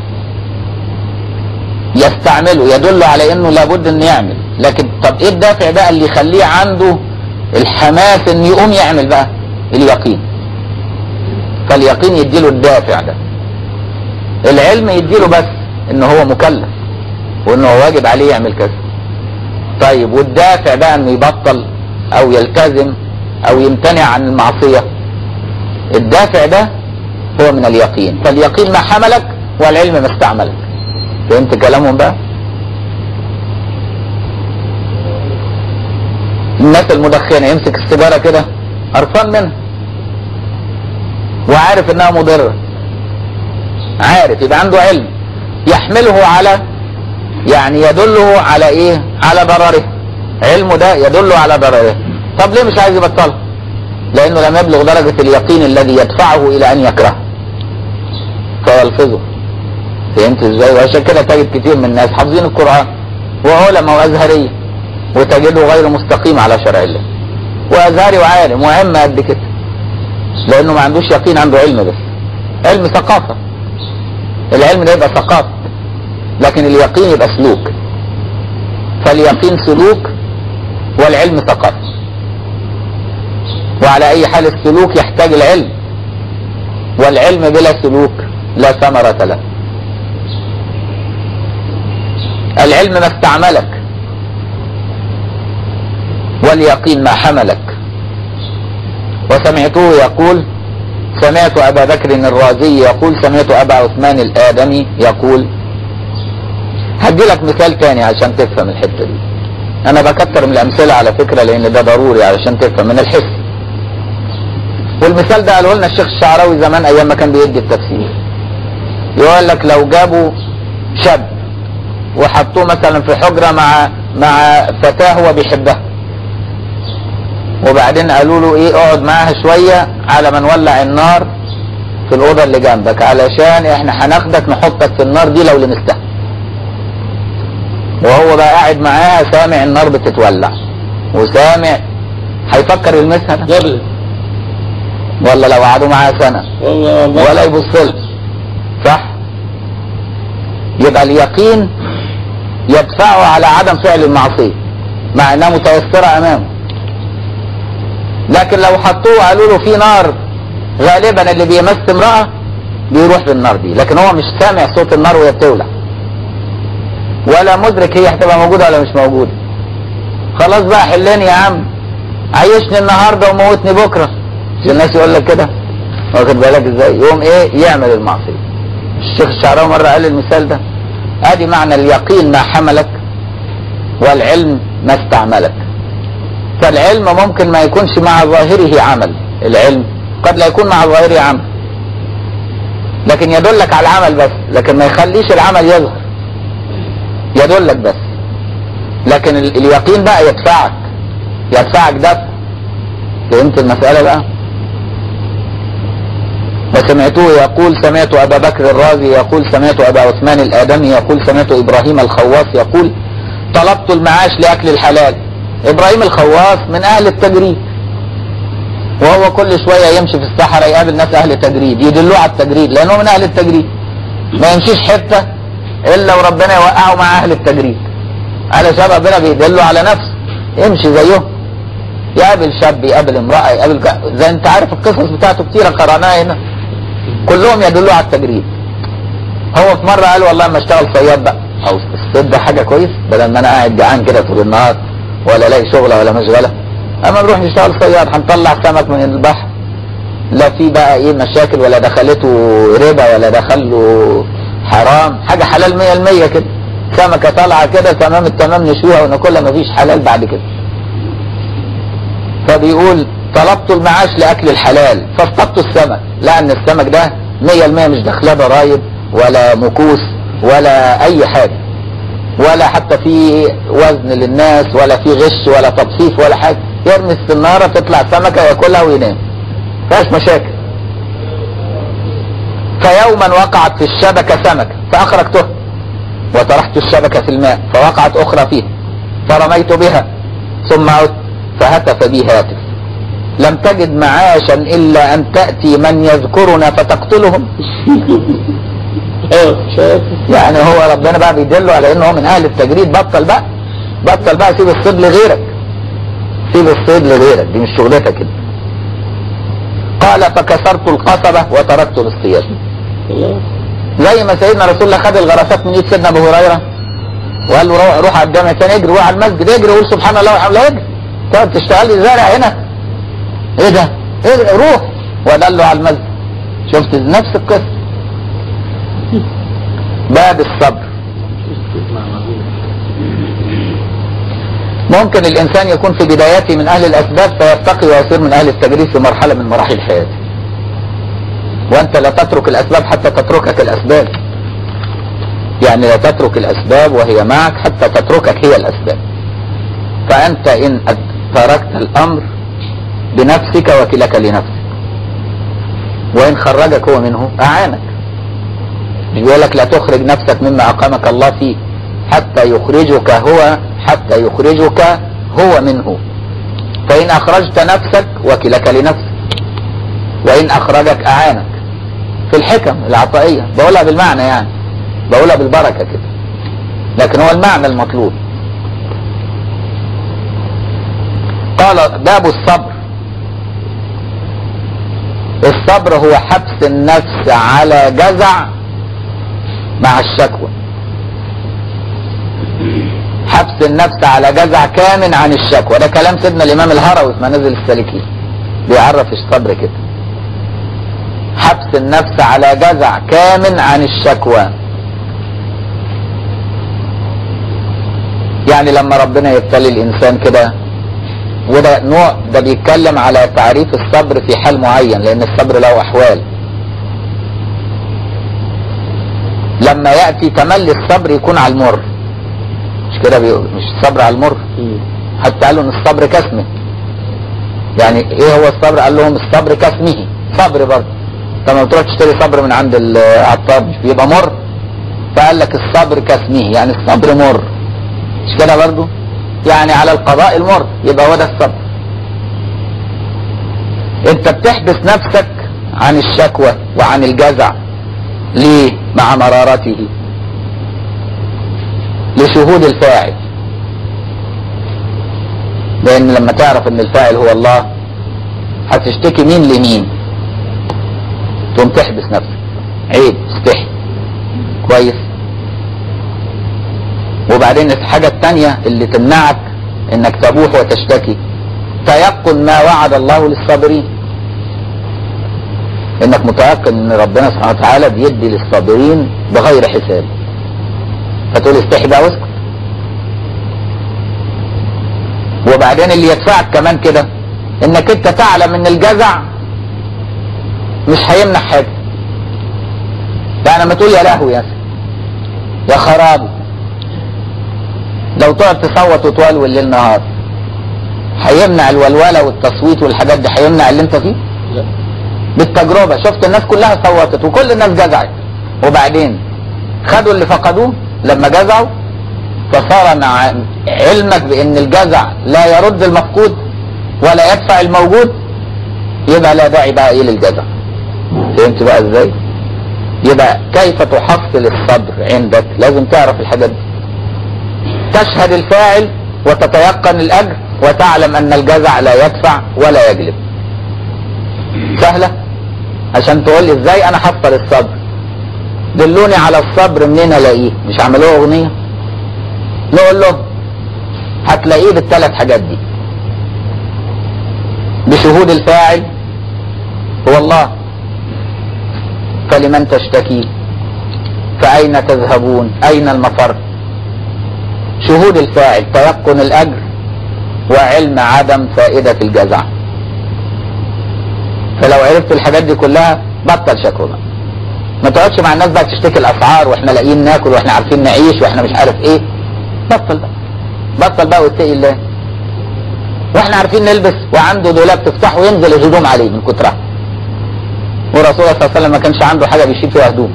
يستعمله يدل على انه لابد انه يعمل لكن طب ايه الدافع بقى اللي يخليه عنده الحماس ان يقوم يعمل بقى اليقين فاليقين يديله الدافع ده العلم يديله بس ان هو مكلف وانه واجب عليه يعمل كذا طيب والدافع بقى انه يبطل او يلتزم او يمتنع عن المعصية الدافع ده هو من اليقين فاليقين ما حملك والعلم ما استعملك فهمت كلامهم بقى الناس المدخنة يمسك السيجارة كده قرفان منها وعارف انها مضرة عارف يبقى عنده علم يحمله على يعني يدله على ايه على ضرره علمه ده يدل على ضرره طب ليه مش عايز يبطلها لانه لم يبلغ درجة اليقين الذي يدفعه الى ان يكرهه فيلفظه فهمت ازاي وعشان كده تجد كتير من الناس حافظين القرآن وعلماء وازهرية وتجده غير مستقيم على شرع الله وازهري وعالم وعلم قد كده لانه ما عندوش يقين عنده علم بس علم ثقافة العلم ده يبقى ثقافة لكن اليقين يبقى سلوك فاليقين سلوك والعلم ثقافة وعلى اي حال السلوك يحتاج العلم والعلم بلا سلوك لا ثمرة له العلم ما استعملك واليقين ما حملك وسمعته يقول سمعت أبا بكر الرازي يقول سمعت أبا عثمان الآدمي يقول هدي لك مثال تاني عشان تفهم الحتة دي أنا بكتر من الأمثلة على فكرة لأن ده ضروري علشان تفهم من الحس والمثال ده قاله لنا الشيخ الشعراوي زمان أيام ما كان بيدي التفسير يقول لك لو جابوا شاب وحطوه مثلا في حجرة مع مع فتاة هو بيحبها وبعدين قالوا له ايه اقعد معاها شوية على ما نولع النار في الأوضة اللي جنبك علشان احنا هناخدك نحطك في النار دي لو لمستها وهو بقى قاعد معاها سامع النار بتتولع وسامع هيفكر يلمسها ده ابدا ولا لو قعدوا معاها سنة والله ما ولا يبص لها صح يبقى اليقين يدفعه على عدم فعل المعصية مع انها متيسرة امامه لكن لو حطوه وقالوا له في نار غالبا اللي بيمس امرأة بيروح بالنار دي لكن هو مش سامع صوت النار وهي بتولع ولا مدرك هي هتبقى موجودة ولا مش موجودة خلاص بقى حلاني يا عم عيشني النهاردة وموتني بكرة مش الناس يقول لك كده واخد بالك ازاي يقوم ايه يعمل المعصية الشيخ الشعراوي مرة قال المثال ده ادي معنى اليقين ما حملك والعلم ما استعملك فالعلم ممكن ما يكونش مع ظاهره عمل العلم قد لا يكون مع ظاهره عمل لكن يدلك على العمل بس لكن ما يخليش العمل يظهر يدلك بس لكن ال- اليقين بقى يدفعك يدفعك دفع فهمت المسألة بقى وسمعته يقول سمعت أبا بكر الرازي يقول سمعت أبا عثمان الآدمي يقول سمعت إبراهيم الخواص يقول طلبت المعاش لأكل الحلال إبراهيم الخواص من أهل التجريد وهو كل شوية يمشي في الصحراء يقابل ناس أهل تجريد يدلوه على التجريد لأنه من أهل التجريد ما يمشيش حتة إلا وربنا يوقعه مع أهل التجريد علشان ربنا بيدله على نفسه يمشي زيهم يقابل شاب يقابل امرأة يقابل ك... زي انت عارف القصص بتاعته كتيرة قرأناها هنا كلهم يدلوا على التجريد هو في مرة قال والله ما اشتغل صياد بقى او الصيد ده حاجة كويس بدل ما انا قاعد جعان كده طول النهار ولا الاقي شغلة ولا مشغلة اما نروح نشتغل صياد هنطلع سمك من البحر لا في بقى ايه مشاكل ولا دخلته ربا ولا دخله حرام حاجة حلال مية المية كده سمكة طالعة كده تمام التمام نشويها وناكلها مفيش حلال بعد كده فبيقول طلبت المعاش لاكل الحلال فاصطدت السمك لان السمك ده 100% مش داخله ضرايب ولا مكوس ولا اي حاجه ولا حتى في وزن للناس ولا في غش ولا تبسيط ولا حاجه يرمي السناره تطلع سمكه ياكلها وينام فيهاش مشاكل فيوما وقعت في الشبكه سمكه فاخرجته وطرحت الشبكه في الماء فوقعت اخرى فيها فرميت بها ثم عدت فهتف بي هاتف لم تجد معاشا الا ان تاتي من يذكرنا فتقتلهم اه شايف يعني هو ربنا بقى بيدله على انه هو من اهل التجريد بطل بقى بطل بقى سيب الصيد لغيرك سيب الصيد لغيرك دي مش شغلتك كده قال فكسرت القصبة وتركت الاصطياد الله زي ما سيدنا رسول الله خد الغرسات من ايد سيدنا ابو هريره وقال له روح, روح على الجامع تاني اجري روح على المسجد اجري وقول سبحان الله والحمد لله اجري تقعد تشتغل لي زارع هنا ايه ده؟ اجري روح ودله على المسجد شفت نفس القصه باب الصبر ممكن الانسان يكون في بداياته من اهل الاسباب فيرتقي ويصير من اهل التجريد في مرحله من مراحل حياته وانت لا تترك الاسباب حتى تتركك الاسباب يعني لا تترك الاسباب وهي معك حتى تتركك هي الاسباب فانت ان تركت الامر بنفسك وكلك لنفسك وان خرجك هو منه اعانك مش بيقول لك لا تخرج نفسك مما اقامك الله فيه حتى يخرجك هو حتى يخرجك هو منه فان اخرجت نفسك وكلك لنفسك وإن أخرجك أعانك في الحكم العطائية بقولها بالمعنى يعني بقولها بالبركة كده لكن هو المعنى المطلوب قال باب الصبر الصبر هو حبس النفس على جزع مع الشكوى حبس النفس على جزع كامن عن الشكوى ده كلام سيدنا الامام الهروي في منازل السالكين بيعرف الصبر كده حبس النفس على جزع كامن عن الشكوى يعني لما ربنا يبتلي الانسان كده وده نوع ده بيتكلم على تعريف الصبر في حال معين لان الصبر له احوال لما ياتي تملي الصبر يكون على المر مش كده بيقول مش الصبر على المر حتى قالوا ان الصبر كاسمه يعني ايه هو الصبر قال لهم الصبر كاسمه صبر برضه طب ما تروح تشتري صبر من عند العطار مش بيبقى مر فقال لك الصبر كاسمه يعني الصبر مر مش كده برضه يعني على القضاء المر يبقى هو ده الصبر انت بتحبس نفسك عن الشكوى وعن الجزع ليه مع مرارته لشهود الفاعل لان لما تعرف ان الفاعل هو الله هتشتكي مين لمين تقوم تحبس نفسك عيب استحي كويس وبعدين الحاجة التانية اللي تمنعك انك تبوح وتشتكي تيقن ما وعد الله للصابرين انك متيقن ان ربنا سبحانه وتعالى بيدي للصابرين بغير حساب فتقول استحي بقى واسكت وبعدين اللي يدفعك كمان كده انك انت تعلم ان الجزع مش هيمنع حاجه يعني لما تقول يا لهوي يا يا خرابي لو تقعد تصوت وتولول ليل نهار هيمنع الولوله والتصويت والحاجات دي هيمنع اللي انت فيه؟ لا بالتجربه شفت الناس كلها صوتت وكل الناس جزعت وبعدين خدوا اللي فقدوه لما جزعوا فصار مع علمك بان الجزع لا يرد المفقود ولا يدفع الموجود يبقى لا داعي بقى ايه للجزع فهمت بقى ازاي يبقى كيف تحصل الصبر عندك لازم تعرف الحاجات دي تشهد الفاعل وتتيقن الاجر وتعلم ان الجزع لا يدفع ولا يجلب سهلة عشان تقول لي ازاي انا حصل الصبر دلوني على الصبر منين الاقيه مش عملوه اغنية نقول له هتلاقيه بالثلاث حاجات دي بشهود الفاعل هو الله فلمن تشتكي فأين تذهبون أين المفر شهود الفاعل تيقن الأجر وعلم عدم فائدة الجزع فلو عرفت الحاجات دي كلها بطل شكوى بقى ما تقعدش مع الناس بقى تشتكي الاسعار واحنا لاقيين ناكل واحنا عارفين نعيش واحنا مش عارف ايه بطل بقى بطل بقى واتقي الله واحنا عارفين نلبس وعنده دولاب تفتحه وينزل الهدوم عليه من كترها والرسول صلى الله عليه وسلم ما كانش عنده حاجه بيشيل فيها هدوم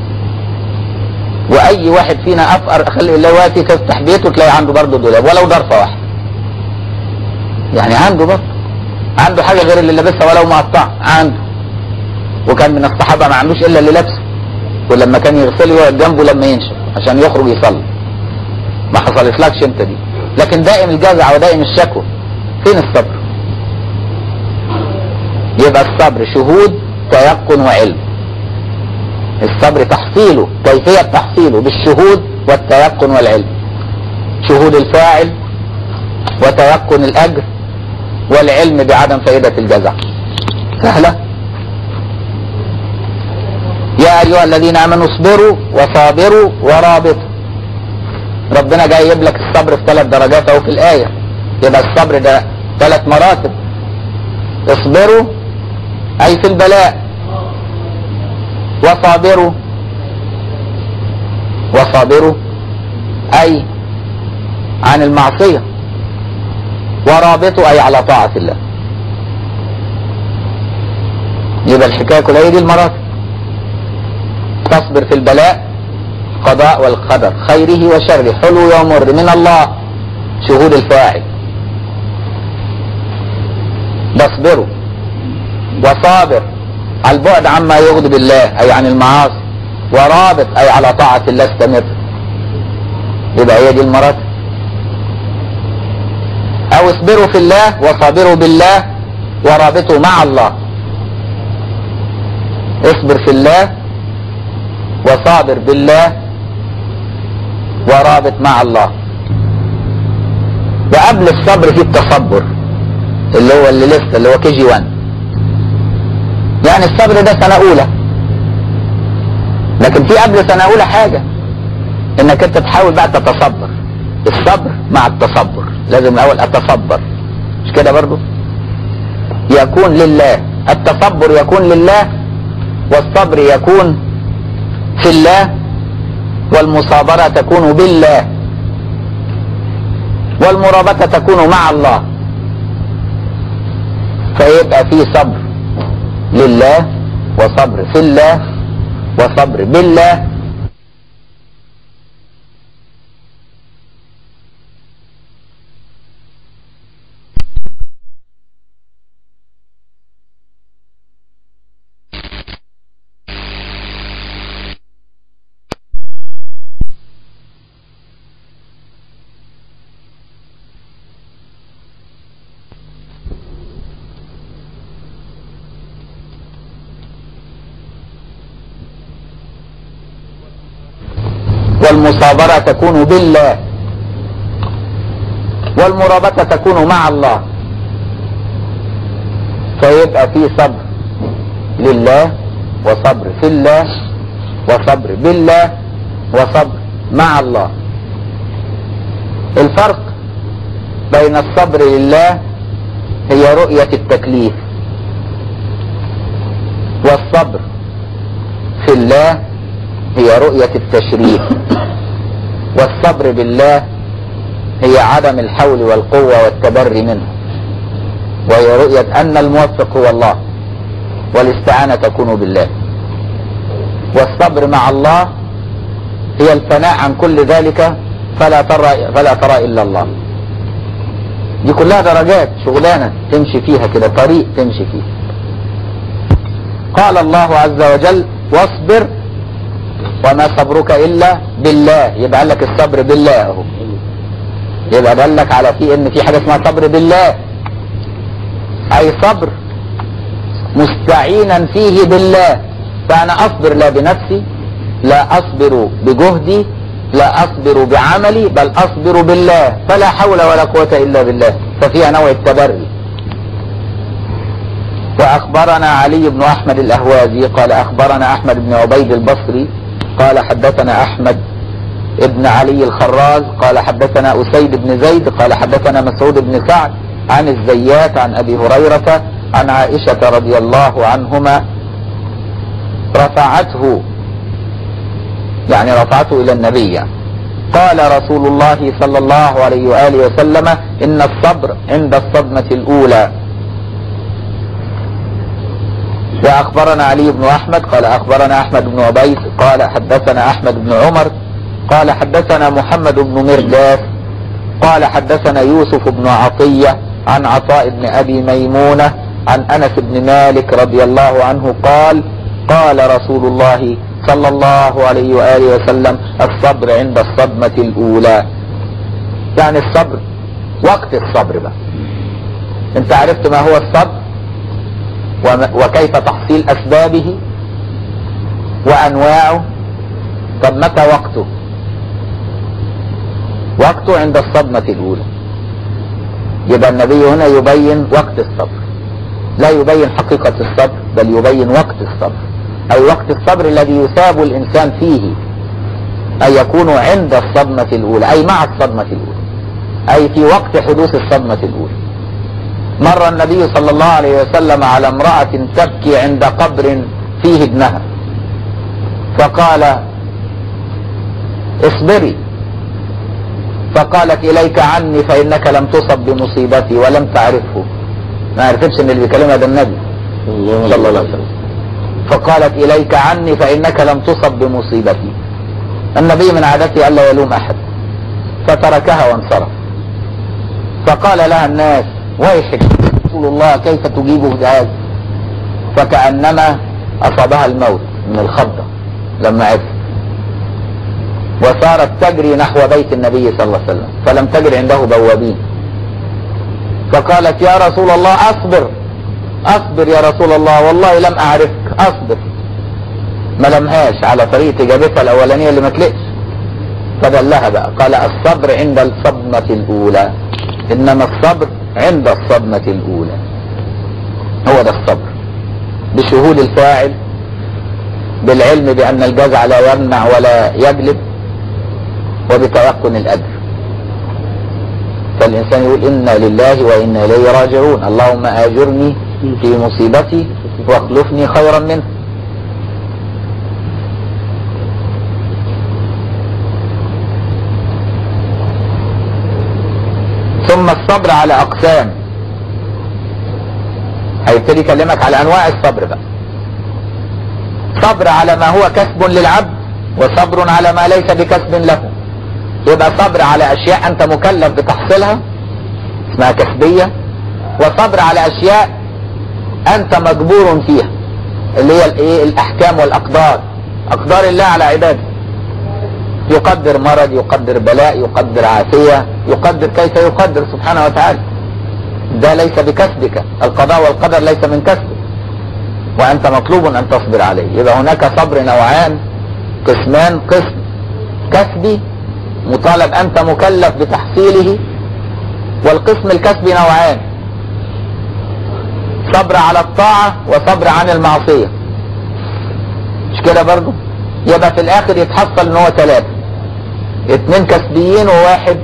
واي واحد فينا افقر خلق الله وقتي تفتح بيته تلاقي عنده برضه دولاب ولو ضرفه واحده يعني عنده برضه عنده حاجه غير اللي لابسها ولو مقطعه عنده وكان من الصحابه ما عندوش الا اللي لابسه ولما كان يغسله يقعد جنبه لما ينشف عشان يخرج يصلي ما حصلتلكش انت دي لكن دائم الجزع ودائم الشكوى فين الصبر يبقى الصبر شهود تيقن وعلم الصبر تحصيله كيفية تحصيله بالشهود والتيقن والعلم شهود الفاعل وتيقن الأجر والعلم بعدم فائدة الجزع سهلة يا أيها الذين آمنوا اصبروا وصابروا ورابطوا ربنا جاي يجيب لك الصبر في ثلاث درجات أهو في الآية يبقى الصبر ده ثلاث مراتب اصبروا أي في البلاء وصابروا وصابروا أي عن المعصية ورابطوا أي على طاعة الله يبقى الحكاية كلها هي دي المراتب تصبر في البلاء قضاء والقدر خيره وشره حلو ومر من الله شهود الفاعل بصبروا وصابر البعد عما يغضب الله أي عن المعاصي ورابط أي على طاعة الله استمر يبقى هي دي المراتب أو اصبروا في الله وصابروا بالله ورابطوا مع الله اصبر في الله وصابر بالله ورابط مع الله وقبل الصبر في التصبر اللي هو اللي لسه اللي هو كي جي 1 يعني الصبر ده سنة أولى لكن في قبل سنة أولى حاجة إنك أنت تحاول بقى تتصبر الصبر مع التصبر لازم الأول أتصبر مش كده برضو يكون لله التصبر يكون لله والصبر يكون في الله والمصابرة تكون بالله والمرابطة تكون مع الله فيبقى في صبر لله وصبر في الله وصبر بالله والمصابرة تكون بالله والمرابطة تكون مع الله فيبقى في صبر لله وصبر في الله وصبر بالله وصبر مع الله الفرق بين الصبر لله هي رؤية التكليف والصبر في الله هي رؤية التشريف والصبر بالله هي عدم الحول والقوة والتبري منه وهي رؤية أن الموفق هو الله والاستعانة تكون بالله والصبر مع الله هي الفناء عن كل ذلك فلا ترى فلا ترى إلا الله دي كلها درجات شغلانة تمشي فيها كده طريق تمشي فيه قال الله عز وجل واصبر وما صبرك الا بالله يبقى قال لك الصبر بالله اهو يبقى دلك على في ان في حاجه اسمها صبر بالله اي صبر مستعينا فيه بالله فانا اصبر لا بنفسي لا اصبر بجهدي لا اصبر بعملي بل اصبر بالله فلا حول ولا قوه الا بالله ففيها نوع التبري واخبرنا علي بن احمد الاهوازي قال اخبرنا احمد بن عبيد البصري قال حدثنا احمد ابن علي الخراز قال حدثنا اسيد بن زيد قال حدثنا مسعود بن سعد عن الزيات عن ابي هريره عن عائشه رضي الله عنهما رفعته يعني رفعته الى النبي قال رسول الله صلى الله عليه واله وسلم ان الصبر عند الصدمه الاولى واخبرنا علي بن احمد قال اخبرنا احمد بن عبيد قال حدثنا احمد بن عمر قال حدثنا محمد بن مرداس قال حدثنا يوسف بن عطيه عن عطاء بن ابي ميمونه عن انس بن مالك رضي الله عنه قال قال رسول الله صلى الله عليه واله وسلم الصبر عند الصدمه الاولى يعني الصبر وقت الصبر بقى انت عرفت ما هو الصبر وكيف تحصيل اسبابه وانواعه طب متى وقته وقته عند الصدمة الاولى يبقى النبي هنا يبين وقت الصبر لا يبين حقيقة الصبر بل يبين وقت الصبر اي وقت الصبر الذي يثاب الانسان فيه اي يكون عند الصدمة الاولى اي مع الصدمة الاولى اي في وقت حدوث الصدمة الاولى مر النبي صلى الله عليه وسلم على امرأة تبكي عند قبر فيه ابنها فقال اصبري فقالت اليك عني فانك لم تصب بمصيبتي ولم تعرفه ما عرفتش ان اللي بيكلمها ده النبي صلى الله عليه وسلم فقالت اليك عني فانك لم تصب بمصيبتي النبي من عادته الا يلوم احد فتركها وانصرف فقال لها الناس ويحك رسول الله كيف تجيبه بهذا فكأنما اصابها الموت من الخضة لما عرفت وصارت تجري نحو بيت النبي صلى الله عليه وسلم فلم تجر عنده بوابين فقالت يا رسول الله اصبر اصبر يا رسول الله والله لم اعرفك اصبر ما لمهاش على طريقة اجابتها الاولانية اللي ما تلقش فدلها بقى قال الصبر عند الصدمة الاولى انما الصبر عند الصدمة الاولى هو ده الصبر بشهود الفاعل بالعلم بان الجزع لا يمنع ولا يجلب وبتيقن الاجر فالانسان يقول انا لله وانا اليه راجعون اللهم اجرني في مصيبتي واخلفني خيرا منه ثم الصبر على اقسام هيبتدي يكلمك على انواع الصبر بقى صبر على ما هو كسب للعبد وصبر على ما ليس بكسب له يبقى صبر على اشياء انت مكلف بتحصيلها اسمها كسبية وصبر على اشياء انت مجبور فيها اللي هي الايه الاحكام والاقدار اقدار الله على عباده يقدر مرض يقدر بلاء يقدر عافية يقدر كيف يقدر سبحانه وتعالى ده ليس بكسبك القضاء والقدر ليس من كسبك وانت مطلوب ان تصبر عليه يبقى هناك صبر نوعان قسمان قسم كسبي مطالب انت مكلف بتحصيله والقسم الكسبي نوعان صبر على الطاعة وصبر عن المعصية مش كده برضو يبقى في الاخر يتحصل ان هو ثلاثة اتنين كسبيين وواحد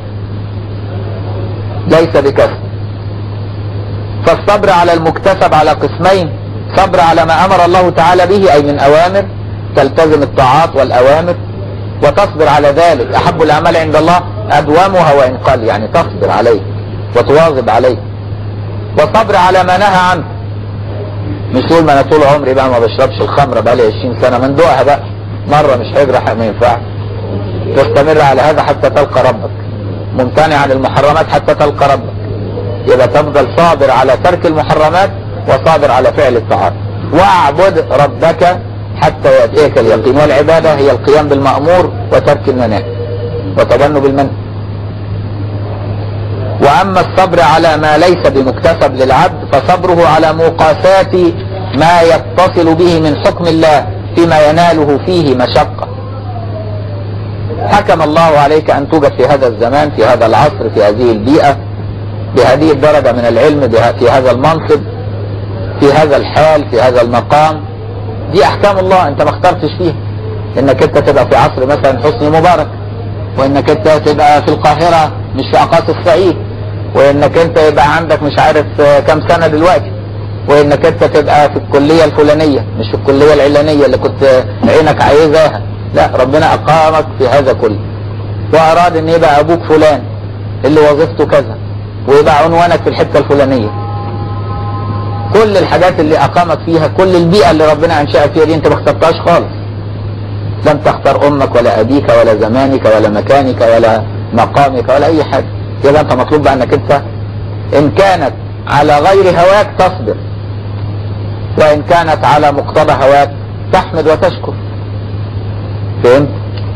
ليس بكسب فالصبر على المكتسب على قسمين صبر على ما امر الله تعالى به اي من اوامر تلتزم الطاعات والاوامر وتصبر على ذلك احب الاعمال عند الله ادومها وان قل يعني تصبر عليه وتواظب عليه وصبر على ما نهى عنه مش تقول ما انا طول عمري بقى ما بشربش الخمره بقى لي 20 سنه من دوقها بقى مره مش هيجرح ما ينفعش تستمر على هذا حتى تلقى ربك ممتنع عن المحرمات حتى تلقى ربك يبقى تفضل صابر على ترك المحرمات وصابر على فعل الطاعات واعبد ربك حتى يأتيك اليقين والعبادة هي القيام بالمأمور وترك المناهي وتجنب المنهي وأما الصبر على ما ليس بمكتسب للعبد فصبره على مقاسات ما يتصل به من حكم الله فيما يناله فيه مشقة حكم الله عليك أن توجد في هذا الزمان في هذا العصر في هذه البيئة بهذه الدرجة من العلم بها- في هذا المنصب في هذا الحال في هذا المقام دي احكام الله انت ما اخترتش فيها انك انت تبقى في عصر مثلا حسني مبارك وانك انت تبقى في القاهرة مش في اقاصي الصعيد وانك انت يبقى عندك مش عارف آه، كام سنة دلوقتي وانك انت تبقى في الكلية الفلانية مش في الكلية العلانية اللي كنت آه، عينك عايزاها لا ربنا اقامك في هذا كله واراد ان يبقى ابوك فلان اللي وظيفته كذا ويبقى عنوانك في الحتة الفلانية كل الحاجات اللي اقامك فيها كل البيئة اللي ربنا انشأك فيها دي انت ما اخترتهاش خالص لم تختار امك ولا ابيك ولا زمانك ولا مكانك ولا مقامك ولا اي حاجة يبقى انت مطلوب بقى انك انت ان كانت على غير هواك تصبر وان كانت على مقتضى هواك تحمد وتشكر فهمت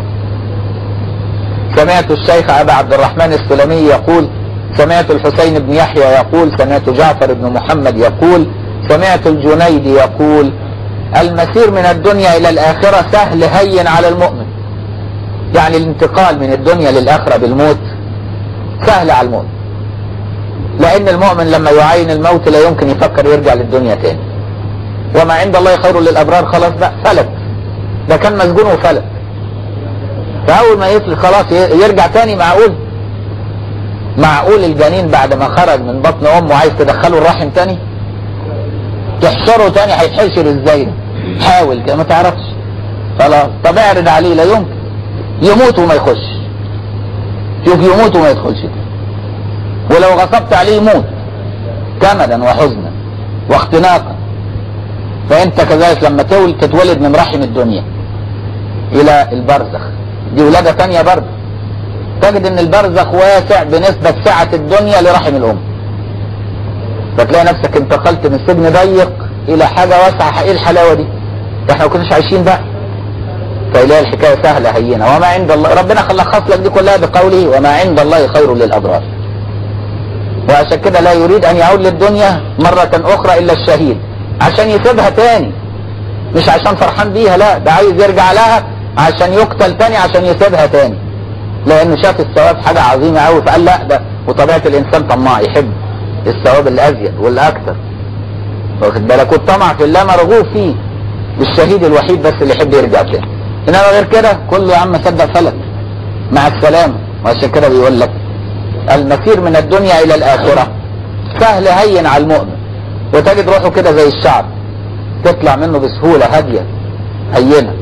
سمعت الشيخ ابا عبد الرحمن السلمي يقول سمعت الحسين بن يحيى يقول سمعت جعفر بن محمد يقول سمعت الجنيد يقول المسير من الدنيا الى الاخرة سهل هين على المؤمن يعني الانتقال من الدنيا للاخرة بالموت سهل على المؤمن لان المؤمن لما يعاين الموت لا يمكن يفكر يرجع للدنيا تاني وما عند الله خير للابرار خلاص بقى فلت ده كان مسجون وفلت فاول ما يفلت خلاص ي- يرجع تاني معقول معقول الجنين بعد ما خرج من بطن امه عايز تدخله الرحم تاني تحشره تاني هيتحشر ازاي ده؟ حاول كده ما تعرفش خلاص طب اعرض عليه لا يمكن يموت وما يخش شوف يموت وما يدخلش ولو غصبت عليه يموت كمدا وحزنا واختناقا فانت كذلك لما تولد تتولد من رحم الدنيا الى البرزخ دي ولادة تانية برضه تجد ان البرزخ واسع بنسبة سعة الدنيا لرحم الام فتلاقي نفسك انتقلت من سجن ضيق الى حاجة واسعة ايه الحلاوة دي احنا ما كناش عايشين بقى فإليه الحكاية سهلة هينة وما عند الله ربنا خلص لك دي كلها بقوله وما عند الله خير للأبرار وعشان كده لا يريد أن يعود للدنيا مرة أخرى إلا الشهيد عشان يسيبها تاني مش عشان فرحان بيها لا ده عايز يرجع لها عشان يقتل تاني عشان يسيبها تاني لأنه شاف الثواب حاجة عظيمة أوي فقال لا ده وطبيعة الإنسان طماع يحب الثواب الأزيد والأكثر واخد بالك والطمع في الله مرغوب فيه الشهيد الوحيد بس اللي يحب يرجع تاني انما غير كده كله يا عم صدق فلك مع السلامه وعشان كده بيقول لك المسير من الدنيا الى الاخره سهل هين على المؤمن وتجد روحه كده زي الشعب تطلع منه بسهوله هاديه هينه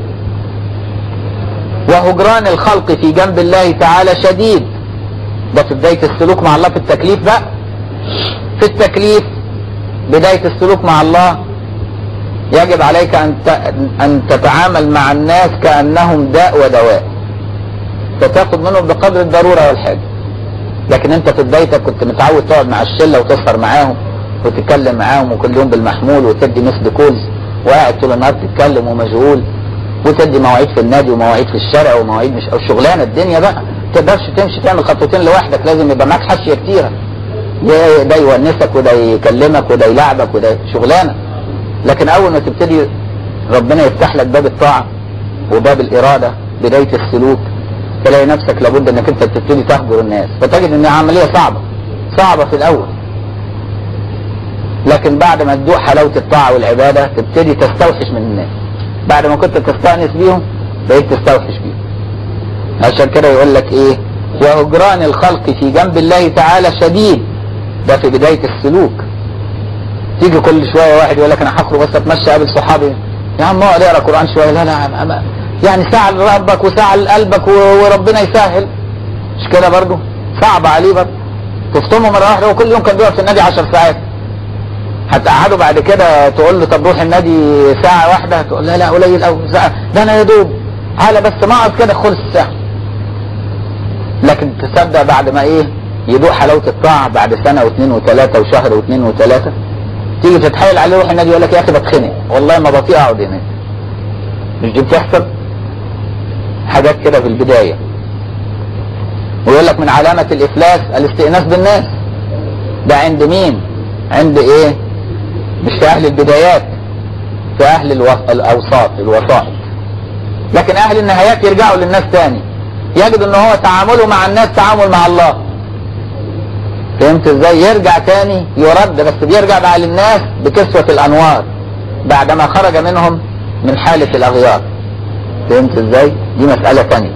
وهجران الخلق في جنب الله تعالى شديد ده في بدايه السلوك مع الله في التكليف بقى في التكليف بدايه السلوك مع الله يجب عليك أن أن تتعامل مع الناس كأنهم داء ودواء فتاخد منهم بقدر الضرورة والحاجة لكن أنت في بدايتك كنت متعود تقعد مع الشلة وتسهر معاهم وتتكلم معاهم وكل يوم بالمحمول وتدي مسد كولز وقاعد طول النهار تتكلم ومشغول وتدي مواعيد في النادي ومواعيد في الشارع ومواعيد مش او شغلانه الدنيا بقى ما تقدرش تمشي تعمل خطوتين لوحدك لازم يبقى معاك حاشيه كتيره ده يونسك وده يكلمك وده يلعبك وده شغلانه لكن اول ما تبتدي ربنا يفتح لك باب الطاعة وباب الارادة بداية السلوك تلاقي نفسك لابد انك انت تبتدي تهجر الناس فتجد ان عملية صعبة صعبة في الاول لكن بعد ما تدوق حلاوة الطاعة والعبادة تبتدي تستوحش من الناس بعد ما كنت تستأنس بيهم بقيت تستوحش بيهم عشان كده يقول لك ايه وهجران الخلق في جنب الله تعالى شديد ده في بداية السلوك تيجي كل شويه واحد يقول لك انا هخرج بس اتمشى اقابل صحابي يا عم اقعد اقرا قران شويه لا لا أما يعني ساعه لربك وساعه لقلبك وربنا يسهل مش كده برضه صعب عليه برضه تفطمه مره واحده وكل يوم كان بيقعد في النادي 10 ساعات هتقعده بعد كده تقول له طب روح النادي ساعه واحده تقول لا لا قليل قوي ساعه ده انا يا دوب على بس ما اقعد كده خلص الساعه لكن تصدق بعد ما ايه يدوق حلاوه الطاعه بعد سنه واثنين وثلاثه وشهر واثنين وثلاثه تيجي تتحايل عليه روح النادي يقول لك يا اخي بتخنق والله ما بطيء اقعد هناك مش دي بتحصل حاجات كده في البدايه ويقول لك من علامه الافلاس الاستئناس بالناس ده عند مين عند ايه مش في اهل البدايات في اهل الو... الاوساط الوسائط لكن اهل النهايات يرجعوا للناس تاني يجد ان هو تعامله مع الناس تعامل مع الله فهمت ازاي يرجع تاني يرد بس بيرجع بقى للناس بكسوة الانوار بعدما خرج منهم من حالة الاغيار فهمت ازاي دي مسألة تانية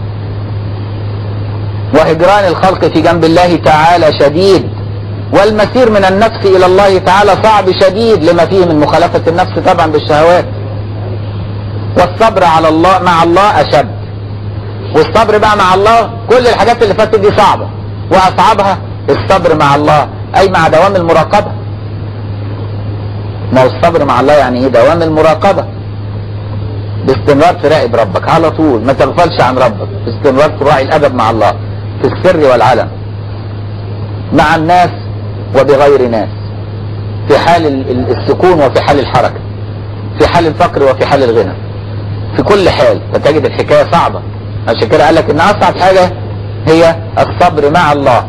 وهجران الخلق في جنب الله تعالى شديد والمسير من النفس الى الله تعالى صعب شديد لما فيه من مخالفة النفس طبعا بالشهوات والصبر على الله مع الله اشد والصبر بقى مع الله كل الحاجات اللي فاتت دي صعبة واصعبها الصبر مع الله اي مع دوام المراقبة ما هو الصبر مع الله يعني ايه دوام المراقبة باستمرار تراقب ربك على طول ما تغفلش عن ربك باستمرار تراعي الادب مع الله في السر والعلن مع الناس وبغير ناس في حال السكون وفي حال الحركة في حال الفقر وفي حال الغنى في كل حال فتجد الحكاية صعبة عشان كده قال لك ان اصعب حاجة هي الصبر مع الله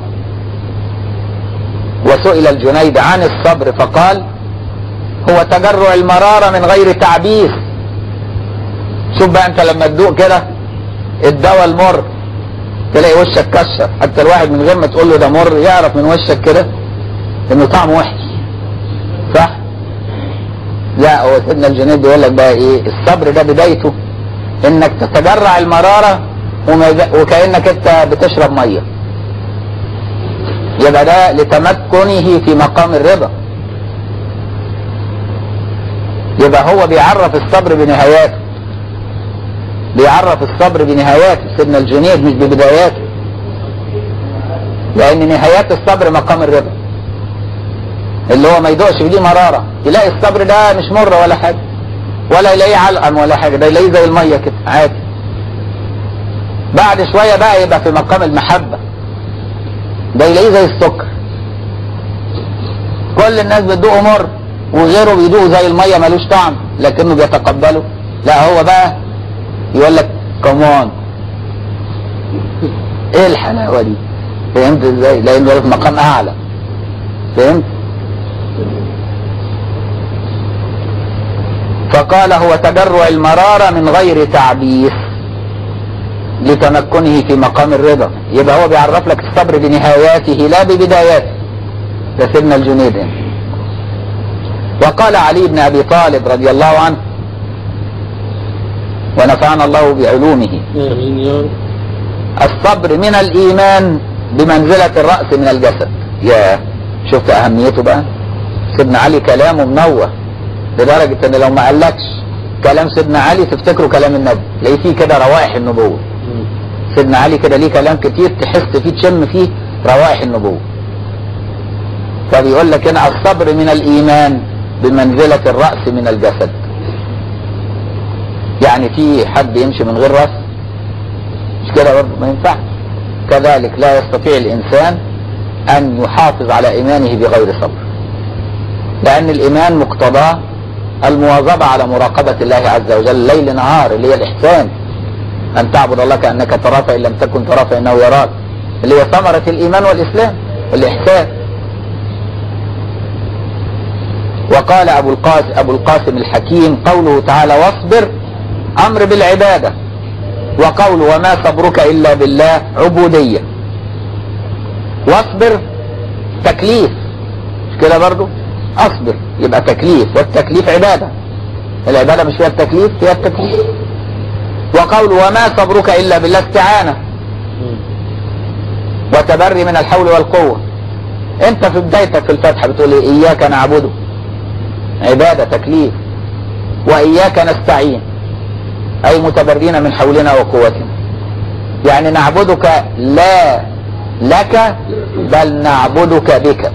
وسئل الجنيد عن الصبر فقال هو تجرع المرارة من غير تعبيس شوف بقى انت لما تدوق كده الدواء المر تلاقي وشك كشر حتى الواحد من غير ما تقول له ده مر يعرف من وشك كده انه طعمه وحش صح لا هو سيدنا الجنيد بيقول لك بقى ايه الصبر ده بدايته انك تتجرع المرارة وكأنك انت بتشرب مية يبقى ده لتمكنه في مقام الرضا يبقى هو بيعرف الصبر بنهاياته بيعرف الصبر بنهاياته سيدنا الجنيد مش ببداياته لان نهايات الصبر مقام الرضا اللي هو ما يدوقش بدي مرارة يلاقي الصبر ده مش مر ولا حاجة ولا يلاقيه علقم ولا حاجة ده يلاقيه زي المية كده عادي بعد شوية بقى يبقى في مقام المحبة ده يلاقيه زي السكر كل الناس بتدوقه مر وغيره بيدوق زي الميه ملوش طعم لكنه بيتقبله لا هو بقى يقول لك كمان ايه الحلاوه دي فهمت ازاي لانه في مقام اعلى فهمت فقال هو تجرع المرارة من غير تعبيث لتمكنه في مقام الرضا يبقى هو بيعرف لك الصبر بنهاياته لا ببداياته ده سيدنا الجنيد يعني. وقال علي بن ابي طالب رضي الله عنه ونفعنا الله بعلومه امين يا رب الصبر من الايمان بمنزلة الرأس من الجسد يا شفت اهميته بقى سيدنا علي كلامه منوه لدرجة ان لو ما قالكش كلام سيدنا علي تفتكره كلام النبي تلاقيه فيه كده روائح النبوة سيدنا علي كده ليه كلام كتير تحس فيه تشم فيه روائح النبوة فبيقول لك هنا الصبر من الايمان بمنزلة الرأس من الجسد يعني في حد يمشي من غير راس مش كده برضه ما ينفعش كذلك لا يستطيع الانسان ان يحافظ على ايمانه بغير صبر لان الايمان مقتضاه المواظبة على مراقبة الله عز وجل ليل نهار اللي هي الاحسان ان تعبد الله كانك تراه فان لم تكن تراه فانه يراك اللي هي ثمرة الايمان والاسلام الاحسان وقال ابو القاسم ابو القاسم الحكيم قوله تعالى واصبر امر بالعباده وقول وما صبرك الا بالله عبوديه واصبر تكليف مش كده برضو اصبر يبقى تكليف والتكليف عباده العباده مش فيها التكليف فيها التكليف وقول وما صبرك الا بالله استعانه وتبري من الحول والقوه انت في بدايتك في الفتحه بتقول إيه؟ اياك نعبده عباده تكليف واياك نستعين اي متبرين من حولنا وقوتنا يعني نعبدك لا لك بل نعبدك بك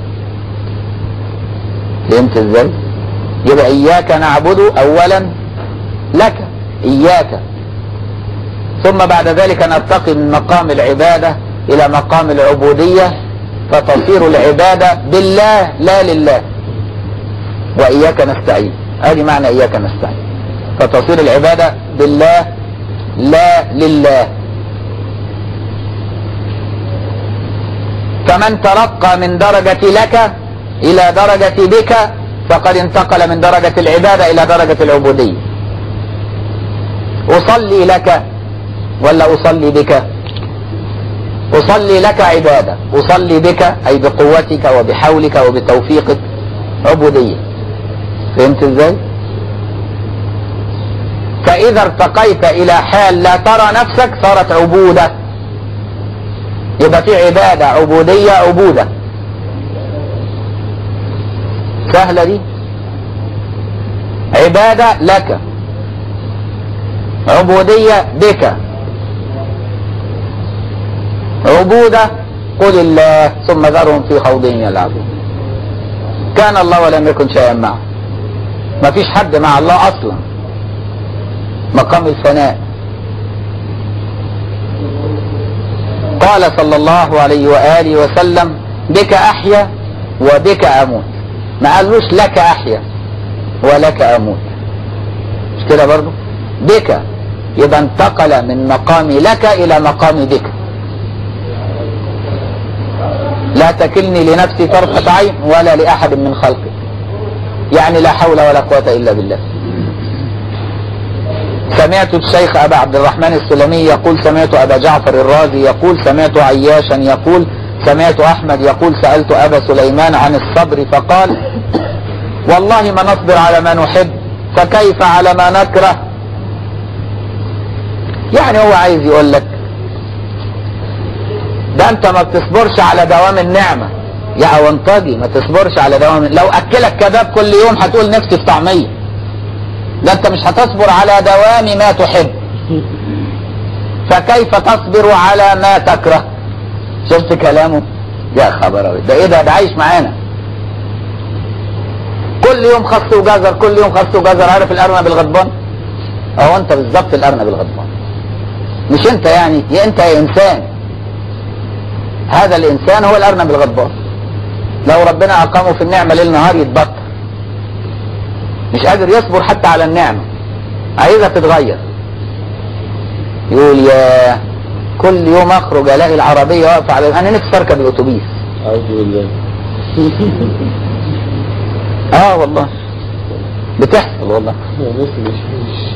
فهمت ازاي يبقى اياك نعبد اولا لك اياك ثم بعد ذلك نرتقي من مقام العبادة الى مقام العبودية فتصير العبادة بالله لا لله واياك نستعين ادي معنى اياك نستعين فتصير العبادة بالله لا لله فمن ترقى من درجة لك إلى درجة بك فقد انتقل من درجة العبادة إلى درجة العبودية أصلي لك ولا أصلي بك أصلي لك عبادة أصلي بك أي بقوتك وبحولك وبتوفيقك عبودية فهمت ازاي فإذا ارتقيت إلى حال لا ترى نفسك صارت عبودة يبقى في عبادة عبودية عبودة سهلة دي عبادة لك عبودية بك عبودة قل الله ثم ذرهم في خوضهم يلعبون كان الله ولم يكن شيئا معه ما فيش حد مع الله اصلا مقام الفناء قال صلى الله عليه وآله وسلم بك أحيا وبك أموت ما قالوش لك أحيا ولك أموت مش كده برضو بك يبقى انتقل من مقام لك إلى مقام بك لا تكلني لنفسي طرفة عين ولا لأحد من خلقي يعني لا حول ولا قوة إلا بالله سمعت الشيخ أبا عبد الرحمن السلمي يقول سمعت أبا جعفر الرازي يقول سمعت عياشا يقول سمعت أحمد يقول سألت أبا سليمان عن الصبر فقال والله ما نصبر على ما نحب فكيف على ما نكره يعني هو عايز يقول لك ده انت ما بتصبرش على دوام النعمة يا اونطجي ما تصبرش على دوام لو اكلك كباب كل يوم هتقول نفسي في طعمية ده انت مش هتصبر على دوام ما تحب فكيف تصبر على ما تكره شفت كلامه يا خبر أبيض. ده ايه ده ده عايش معانا كل يوم خس وجزر كل يوم خس وجزر عارف الارنب الغضبان اهو انت بالظبط الارنب الغضبان مش انت يعني يا انت يا انسان هذا الانسان هو الارنب الغضبان لو ربنا اقامه في النعمه ليل نهار يتبطر مش قادر يصبر حتى على النعمة عايزها تتغير يقول يا كل يوم اخرج الاقي العربية واقفة على انا نفسي اركب الاتوبيس أعوذ بالله اه والله بتحصل والله ناس مش مش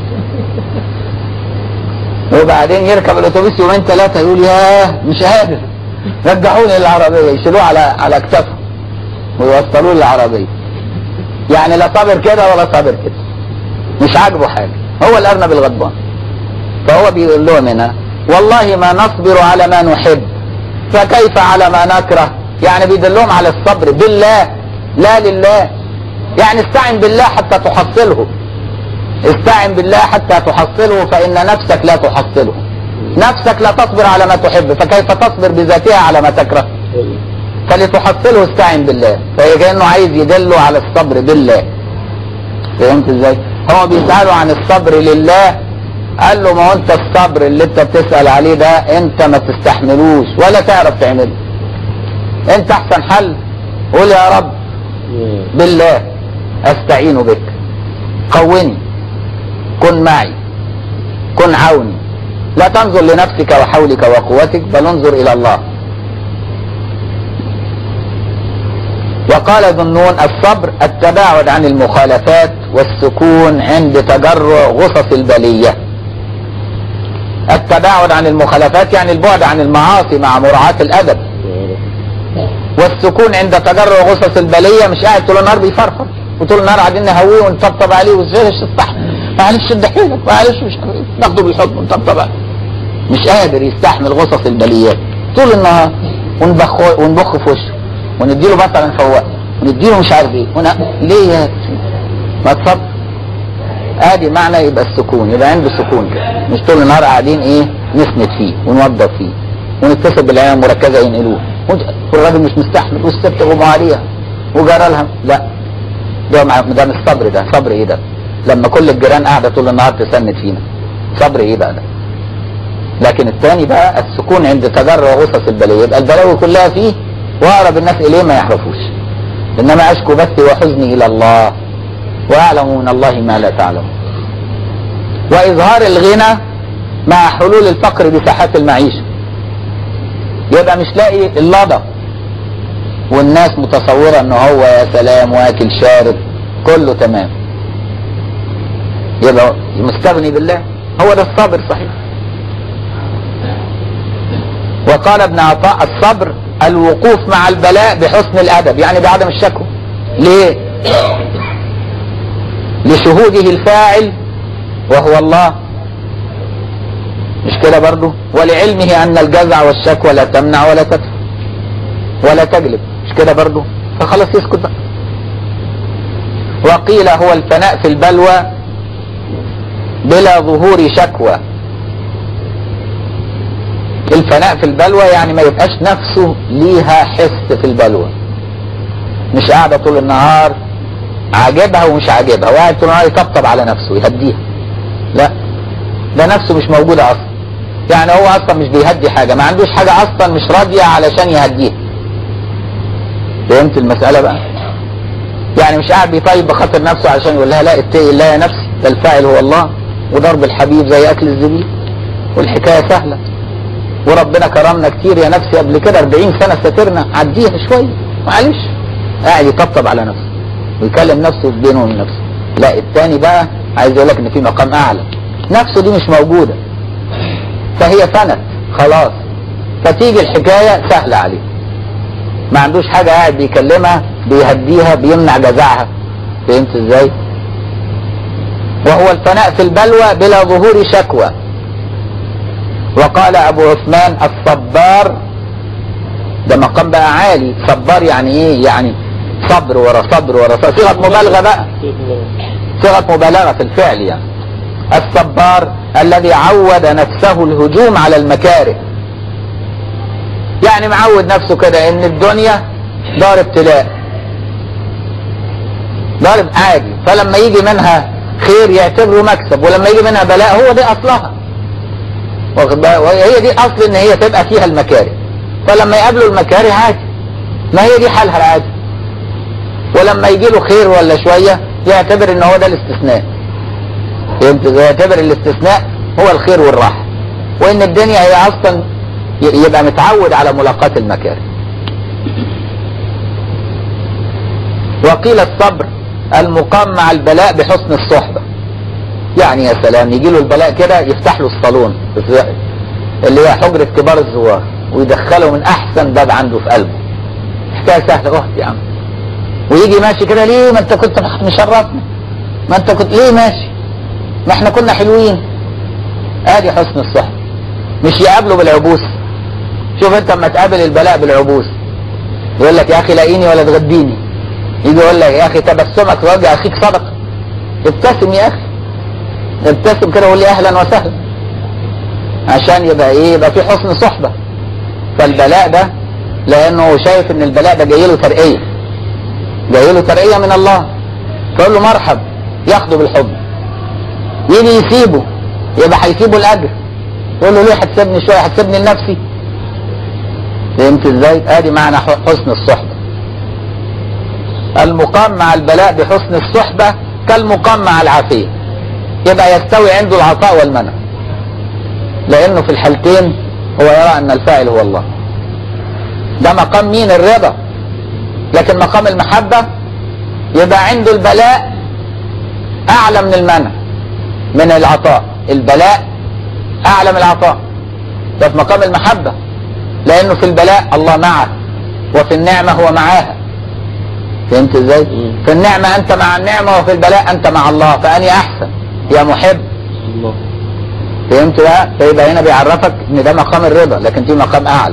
وبعدين يركب الاتوبيس يومين ثلاثة يقول ياه مش قادر رجعوني للعربية يشيلوه على على اكتافه ويوصلوه للعربية يعني لا صابر كده ولا صابر كده مش عاجبه حاجة هو الأرنب الغضبان فهو بيقول لهم هنا والله ما نصبر على ما نحب فكيف على ما نكره يعني بيدلهم على الصبر بالله لا لله يعني استعن بالله حتى تحصله استعن بالله حتى تحصله فإن نفسك لا تحصله نفسك لا تصبر على ما تحب فكيف تصبر بذاتها على ما تكره فلتحصله استعن بالله فهي كأنه عايز يدله على الصبر بالله فهمت ازاي هو بيسأله عن الصبر لله قال له ما هو انت الصبر اللي انت بتسأل عليه ده انت ما تستحملوش ولا تعرف تعمله انت احسن حل قول يا رب بالله استعين بك قوني كن معي كن عوني لا تنظر لنفسك وحولك وقوتك بل انظر الى الله وقال ذنون الصبر التباعد عن المخالفات والسكون عند تجرع غصص البلية التباعد عن المخالفات يعني البعد عن المعاصي مع مراعاة الأدب والسكون عند تجرع غصص البلية مش قاعد طول النهار بيفرفر وطول النهار قاعدين نهويه ونطبطب عليه وازاي تستحمل معلش شد حيلك معلش مش عارف إيه. ناخده بالحضن ونطبطب عليه مش قادر يستحمل غصص البليات طول النهار ونبخ ونبخ في وشه ونديله مثلا فواق ونديله مش عارف ايه ون... ليه يا ما تصبر ادي معنى يبقى السكون يبقى عنده سكون كده مش طول النهار قاعدين ايه نسند فيه ونوضب فيه ونتصل بالعيال المركزه ينقلوه وانت- والراجل مش مستحمل والست غمى عليها وجرى لها لا ده مع- ده مش صبر ده صبر ايه ده لما كل الجيران قاعده طول النهار تسند فينا صبر ايه بقى ده لكن الثاني بقى السكون عند تجرع غصص البلاوي يبقى البلاوي كلها فيه واقرب الناس اليه ما يعرفوش انما اشكو بثي وحزني الى الله واعلم من الله ما لا تعلم واظهار الغنى مع حلول الفقر بساحات المعيشه يبقى مش لاقي اللضى والناس متصوره ان هو يا سلام واكل شارب كله تمام يبقى مستغني بالله هو ده الصبر صحيح وقال ابن عطاء الصبر الوقوف مع البلاء بحسن الادب يعني بعدم الشكوى ليه لشهوده الفاعل وهو الله مش كده برضه ولعلمه ان الجزع والشكوى لا تمنع ولا تدفع ولا تجلب مش كده برضه فخلاص يسكت بقى وقيل هو الفناء في البلوى بلا ظهور شكوى الفناء في البلوى يعني ما يبقاش نفسه ليها حس في البلوى مش قاعدة طول النهار عاجبها ومش عاجبها وقاعد طول النهار يطبطب على نفسه يهديها لا ده نفسه مش موجودة اصلا يعني هو اصلا مش بيهدي حاجة ما عندوش حاجة اصلا مش راضية علشان يهديها فهمت المسألة بقى يعني مش قاعد بيطيب بخاطر نفسه عشان يقول لها لا اتقي الله يا نفسي ده الفاعل هو الله وضرب الحبيب زي اكل الزبيب والحكاية سهلة وربنا كرمنا كتير يا نفسي قبل كده 40 سنة سترنا عديها شوية معلش قاعد يطبطب على نفسه ويكلم نفسه بينه وبين نفسه لا التاني بقى عايز يقول لك ان في مقام اعلى نفسه دي مش موجودة فهي فنت خلاص فتيجي الحكاية سهلة عليه ما عندوش حاجة قاعد بيكلمها بيهديها بيمنع جزعها فهمت ازاي وهو الفناء في البلوى بلا ظهور شكوى وقال ابو عثمان الصبار ده مقام بقى عالي صبار يعني ايه يعني صبر ورا صبر ورا صبر صيغه مبالغه بقى صيغه مبالغه في الفعل يعني الصبار الذي عود نفسه الهجوم على المكاره يعني معود نفسه كده ان الدنيا دار ابتلاء دار عادي فلما يجي منها خير يعتبره مكسب ولما يجي منها بلاء هو دي اصلها واخد بالك؟ وهي دي اصل ان هي تبقى فيها المكاره فلما يقابله المكاره عادي ما هي دي حالها العادي ولما يجي له خير ولا شويه يعتبر ان هو ده الاستثناء فهمت ازاي؟ يعتبر الاستثناء هو الخير والراحه وان الدنيا هي اصلا ي- يبقى متعود على ملاقاة المكاره وقيل الصبر المقام مع البلاء بحسن الصحبة يعني يا سلام يجي له البلاء كده يفتح له الصالون اللي هي حجرة كبار الزوار ويدخله من احسن باب عنده في قلبه حكاية سهلة اهت يا عم ويجي ماشي كده ليه ما انت كنت مشرفنا ما انت كنت ليه ماشي ما احنا كنا حلوين ادي حسن الصحبة مش يقابله بالعبوس شوف انت اما تقابل البلاء بالعبوس يقول لك يا اخي لاقيني ولا تغديني يجي يقول لك يا اخي تبسمك في وجه اخيك صدقه ابتسم يا اخي ابتسم كده وقول لي اهلا وسهلا عشان يبقى ايه يبقى في حسن صحبه فالبلاء ده لانه شايف ان البلاء ده جاي له ترقيه جاي له ترقيه من الله تقول له مرحب ياخده بالحب يجي يسيبه يبقى هيسيبه الاجر يقول له ليه هتسيبني شويه هتسيبني لنفسي فهمت ازاي ادي معنى حسن الصحبه المقام مع البلاء بحسن الصحبه كالمقام مع العافيه يبقى يستوي عنده العطاء والمنع لانه في الحالتين هو يرى ان الفاعل هو الله ده مقام مين الرضا لكن مقام المحبه يبقى عنده البلاء اعلى من المنع من العطاء البلاء اعلى من العطاء ده في مقام المحبه لانه في البلاء الله معه وفي النعمه هو معاها فهمت ازاي مم. في النعمه انت مع النعمه وفي البلاء انت مع الله فاني احسن يا محب الله فهمت بقى فيبقى هنا بيعرفك ان ده مقام الرضا لكن في مقام اعلى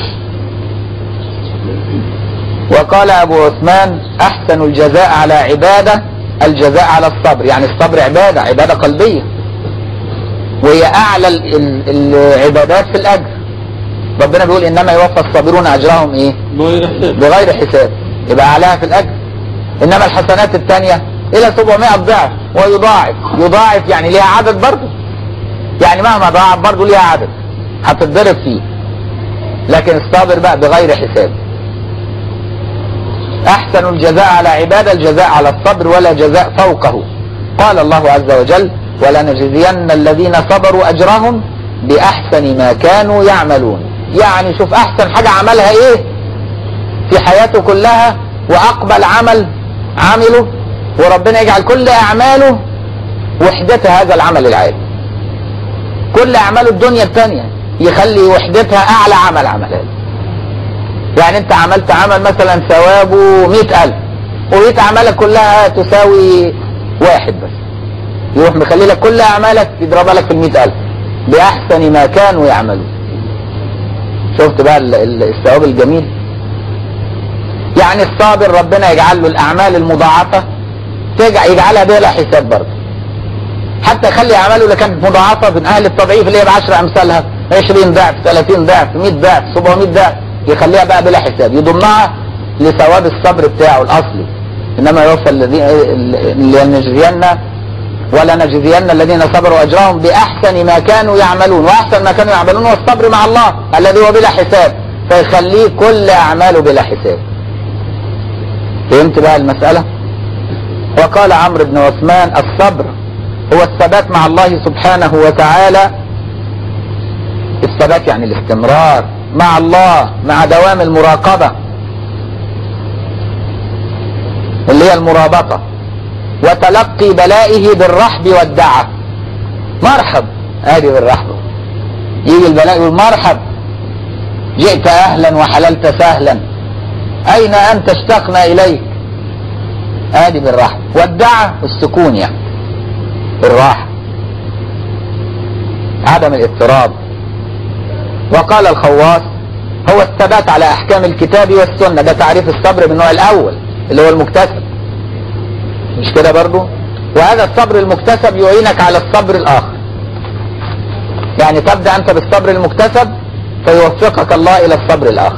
وقال ابو عثمان احسن الجزاء على عباده الجزاء على الصبر يعني الصبر عباده عباده قلبيه وهي اعلى ال- ال- العبادات في الاجر ربنا بيقول انما يوفى الصابرون اجرهم ايه بغير حساب بغير حساب يبقى اعلاها في الاجر انما الحسنات الثانيه الى 700 ضعف ويضاعف يضاعف يعني ليها عدد برضه يعني مهما ضاعف برضه ليها عدد هتتضرب فيه لكن الصابر بقى بغير حساب احسن الجزاء على عباده الجزاء على الصبر ولا جزاء فوقه قال الله عز وجل ولنجزين الذين صبروا اجرهم باحسن ما كانوا يعملون يعني شوف احسن حاجه عملها ايه في حياته كلها واقبل عمل عمله وربنا يجعل كل اعماله وحدتها هذا العمل العادي كل اعمال الدنيا الثانيه يخلي وحدتها اعلى عمل عملها يعني انت عملت عمل مثلا ثوابه مئة الف وبقيت اعمالك كلها تساوي واحد بس يروح مخلي لك كل اعمالك يضربها لك في المئة الف باحسن ما كانوا يعملون شفت بقى ال- ال- الثواب الجميل يعني الصابر ربنا يجعل له الاعمال المضاعفه تجع يجعلها بلا حساب برضه حتى يخلي اعماله اللي كانت مضاعفه من اهل التضعيف اللي هي ب 10 امثالها 20 ضعف 30 ضعف 100 ضعف 700 ضعف يخليها بقى بلا حساب يضمها لثواب الصبر بتاعه الاصلي انما يوفى الذين لنجزين ولا نجزين الذين صبروا اجرهم باحسن ما كانوا يعملون واحسن ما كانوا يعملون هو الصبر مع الله الذي هو بلا حساب فيخليه كل اعماله بلا حساب فهمت بقى المساله وقال عمرو بن عثمان الصبر هو الثبات مع الله سبحانه وتعالى الثبات يعني الاستمرار مع الله مع دوام المراقبة اللي هي المرابطة وتلقي بلائه بالرحب والدعة مرحب ادي بالرحب يجي البلاء يقول مرحب جئت اهلا وحللت سهلا اين انت اشتقنا اليك ادي بالرحب والدعة السكون يعني الراحة عدم الاضطراب وقال الخواص هو الثبات على احكام الكتاب والسنة ده تعريف الصبر من النوع الاول اللي هو المكتسب مش كده برضو وهذا الصبر المكتسب يعينك على الصبر الاخر يعني تبدأ انت بالصبر المكتسب فيوفقك الله الى الصبر الاخر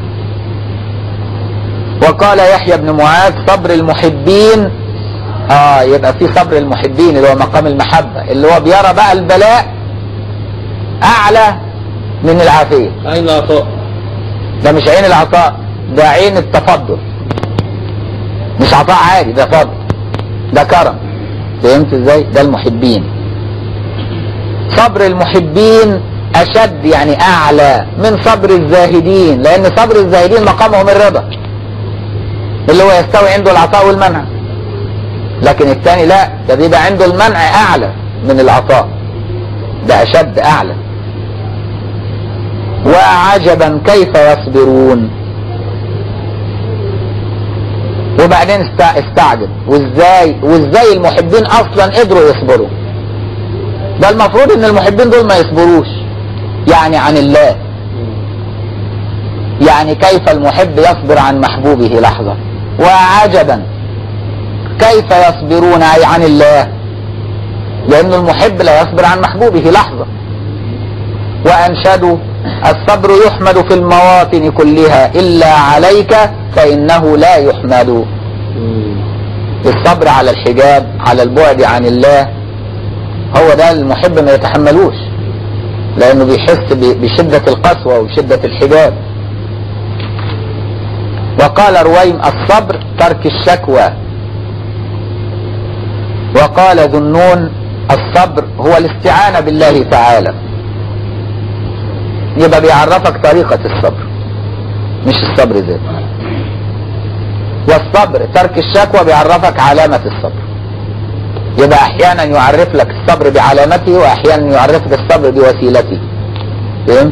وقال يحيى بن معاذ صبر المحبين اه يبقى في صبر المحبين اللي هو مقام المحبة اللي هو بيرى بقى البلاء اعلى من العافية أين عطاء ده مش عين العطاء ده عين التفضل مش عطاء عادي ده فضل ده كرم فهمت ازاي ده المحبين صبر المحبين اشد يعني اعلى من صبر الزاهدين لان صبر الزاهدين مقامهم الرضا اللي هو يستوي عنده العطاء والمنع لكن الثاني لا ده بيبقى عنده المنع اعلى من العطاء ده اشد اعلى وعجبا كيف يصبرون وبعدين است- استعجب وازاي وازاي المحبين اصلا قدروا يصبروا ده المفروض ان المحبين دول ما يصبروش يعني عن الله يعني كيف المحب يصبر عن محبوبه لحظة وعجبا كيف يصبرون أي عن الله لأن المحب لا يصبر عن محبوبه لحظة وأنشدوا الصبر يحمد في المواطن كلها إلا عليك فإنه لا يحمد الصبر على الحجاب على البعد عن الله هو ده المحب ما يتحملوش لأنه بيحس ب- بشدة القسوة وشدة الحجاب وقال رويم الصبر ترك الشكوى وقال ذو النون الصبر هو الاستعانة بالله تعالى يبقى بيعرفك طريقة الصبر مش الصبر ذاته والصبر ترك الشكوى بيعرفك علامة الصبر يبقى احيانا يعرف لك الصبر بعلامته واحيانا يعرفك الصبر بوسيلته فهمت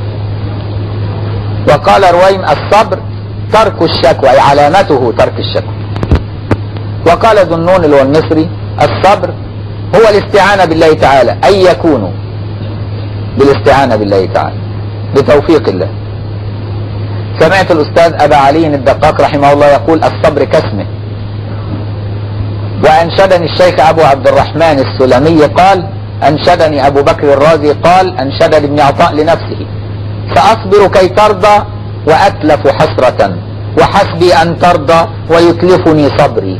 وقال رويم الصبر ترك الشكوى أي علامته ترك الشكوى وقال ذو النون اللي هو المصري الصبر هو الاستعانة بالله تعالى أن يكونوا بالاستعانة بالله تعالى بتوفيق الله سمعت الأستاذ أبا علي الدقاق رحمه الله يقول الصبر كاسمه وأنشدني الشيخ أبو عبد الرحمن السلمي قال أنشدني أبو بكر الرازي قال أنشدني ابن عطاء لنفسه فأصبر كي ترضى وأتلف حسرة وحسبي أن ترضى ويتلفني صبري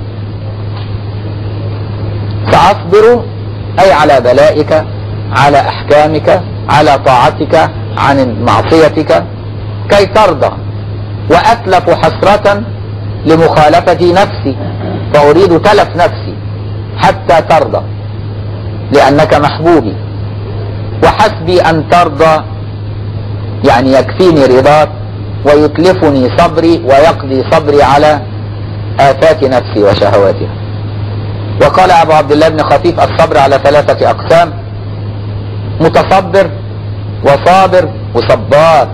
فأصبر أي على بلائك على أحكامك على طاعتك عن معصيتك كي ترضى وأتلف حسرة لمخالفة نفسي فأريد تلف نفسي حتى ترضى لأنك محبوبي وحسبي أن ترضى يعني يكفيني رضاك ويتلفني صبري ويقضي صبري على آفات نفسي وشهواتها وقال أبو عبد الله بن خفيف الصبر على ثلاثة أقسام متصبر وصابر وصبار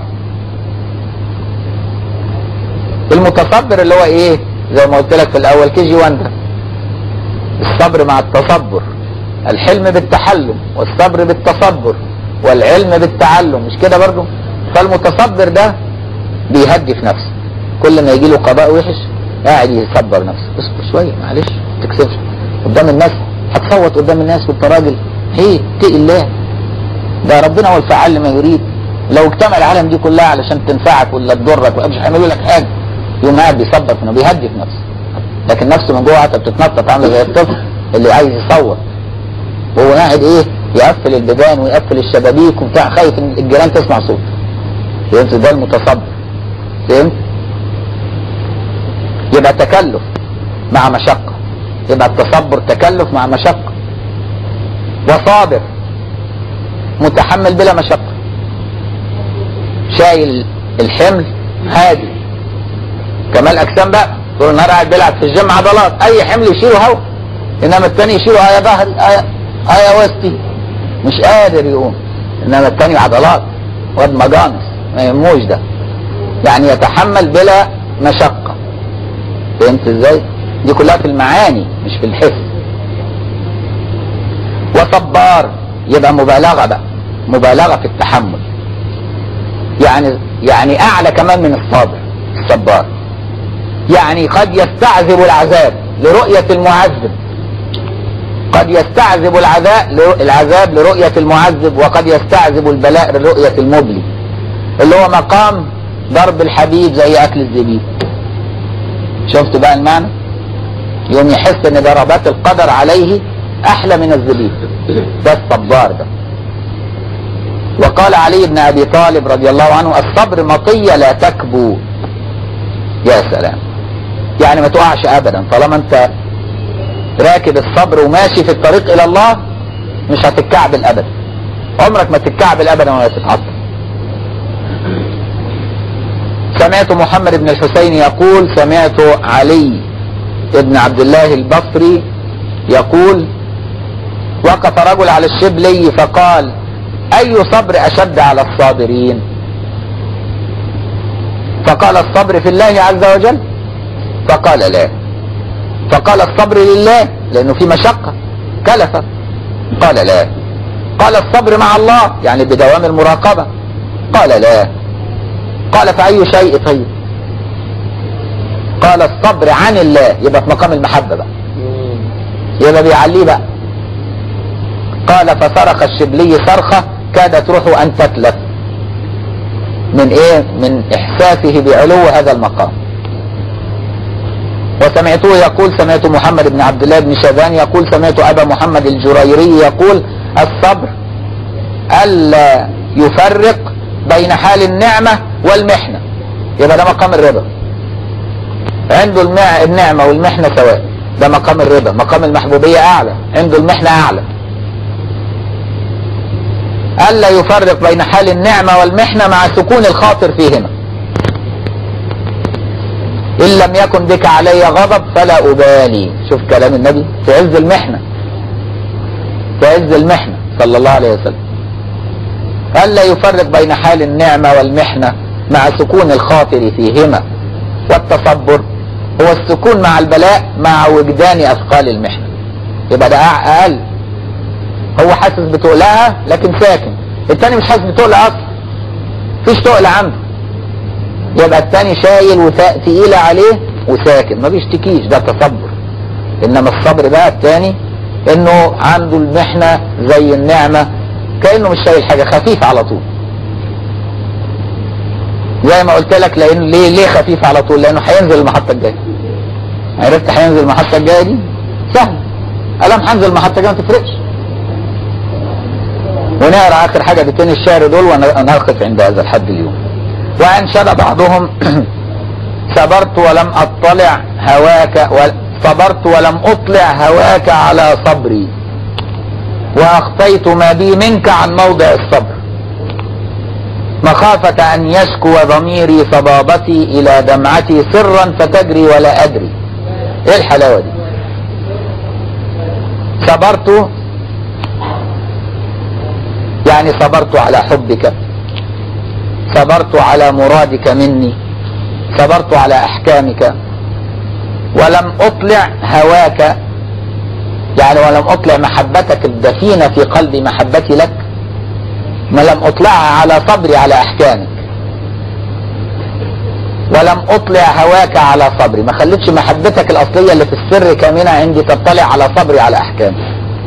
المتصبر اللي هو ايه زي ما قلت لك في الاول كي جي 1 ده الصبر مع التصبر الحلم بالتحلم والصبر بالتصبر والعلم بالتعلم مش كده برضو فالمتصبر ده بيهدي في نفسه كل ما يجي له قضاء وحش قاعد يصبر نفسه اصبر شويه معلش ما تكسبش قدام الناس هتصوت قدام الناس وانت راجل هي اتقي الله ده ربنا هو الفعال لما يريد لو اجتمع العالم دي كلها علشان تنفعك ولا تضرك ومش هيعملوا لك حاجه يقوم قاعد بيصبر في نفسه بيهدي في نفسه لكن نفسه من جوه قاعده بتتنطط عامله زي الطفل اللي عايز يصوت وهو قاعد ايه يقفل البيبان ويقفل الشبابيك وبتاع خايف ان الجيران تسمع صوت فهمت ده المتصبر فهمت يبقى تكلف مع مشقة يبقى التصبر تكلف مع مشقة وصابر متحمل بلا مشقة شايل الحمل هادي كمال اجسام بقى طول النهار قاعد بيلعب في الجيم عضلات اي حمل يشيله هو انما التاني يشيله ايا ظهري ايا ايا وسطي مش قادر يقوم انما التاني عضلات واد مجانس ما يهموش ده يعني يتحمل بلا مشقة فهمت ازاي دي كلها في المعاني مش في الحس وصبار يبقى مبالغة بقى مبالغة في التحمل يعني يعني اعلى كمان من الصابر الصبار يعني قد يستعذب العذاب لرؤية المعذب قد يستعذب العذاب العذاب لرؤية المعذب وقد يستعذب البلاء لرؤية المبلي اللي هو مقام ضرب الحبيب زي اكل الزبيب شفت بقى المعنى يوم يحس ان ضربات القدر عليه احلى من الزبيب ده الصبار ده وقال علي بن ابي طالب رضي الله عنه الصبر مطية لا تكبو يا سلام يعني ما تقعش ابدا طالما انت راكب الصبر وماشي في الطريق الى الله مش هتتكعبل ابدا عمرك ما تتكعبل ابدا ولا تتعطل سمعت محمد بن الحسين يقول سمعت علي بن عبد الله البصري يقول وقف رجل على الشبلي فقال اي صبر اشد على الصابرين فقال الصبر في الله عز وجل فقال لا فقال الصبر لله لانه في مشقة كلفة قال لا قال الصبر مع الله يعني بدوام المراقبة قال لا قال فأي شيء طيب قال الصبر عن الله يبقى في مقام المحبة بقى يبقى بيعليه بقى قال فصرخ الشبلي صرخة كادت روحه أن تتلف من إيه من إحساسه بعلو هذا المقام وسمعته يقول سمعت محمد بن عبد الله بن شاذان يقول سمعت أبا محمد الجريري يقول الصبر ألا يفرق بين حال النعمة والمحنة يبقى ده مقام الرضا عنده المع... النعمة والمحنة سواء ده مقام الرضا مقام المحبوبية أعلى عنده المحنة أعلى ألا يفرق بين حال النعمة والمحنة مع سكون الخاطر فيهما إن لم يكن بك علي غضب فلا أبالي شوف كلام النبي في عز المحنة في عز المحنة صلى الله عليه وسلم ألا يفرق بين حال النعمة والمحنة مع سكون الخاطر فيهما والتصبر هو السكون مع البلاء مع وجدان أثقال المحنة يبقى ده أقل هو حاسس بتقلها لكن ساكن التاني مش حاسس بتقلها أصلا فيش تقل عنده يبقى التاني شايل وتقيلة عليه وساكن ما بيشتكيش ده تصبر انما الصبر بقى التاني انه عنده المحنة زي النعمة كأنه مش شايل حاجة خفيف على طول زي ما قلت لك لان ليه ليه خفيف على طول لانه هينزل المحطة الجاية عرفت هينزل المحطة الجاية دي سهل ألم هنزل المحطة الجاية ما تفرقش ونقرا اخر حاجة بتين الشعر دول ونقف عند هذا الحد اليوم وانشد بعضهم صبرت ولم اطلع هواك صبرت ولم اطلع هواك على صبري واخطيت ما بي منك عن موضع الصبر مخافة ان يشكو ضميري صبابتي الى دمعتي سرا فتجري ولا ادري ايه الحلاوة دي صبرت يعني صبرت على حبك صبرت على مرادك مني صبرت على احكامك ولم اطلع هواك يعني ولم اطلع محبتك الدفينة في قلبي محبتي لك ما لم اطلعها على صبري على احكامك ولم اطلع هواك على صبري ما خليتش محبتك الاصلية اللي في السر كامنة عندي تطلع على صبري على احكامك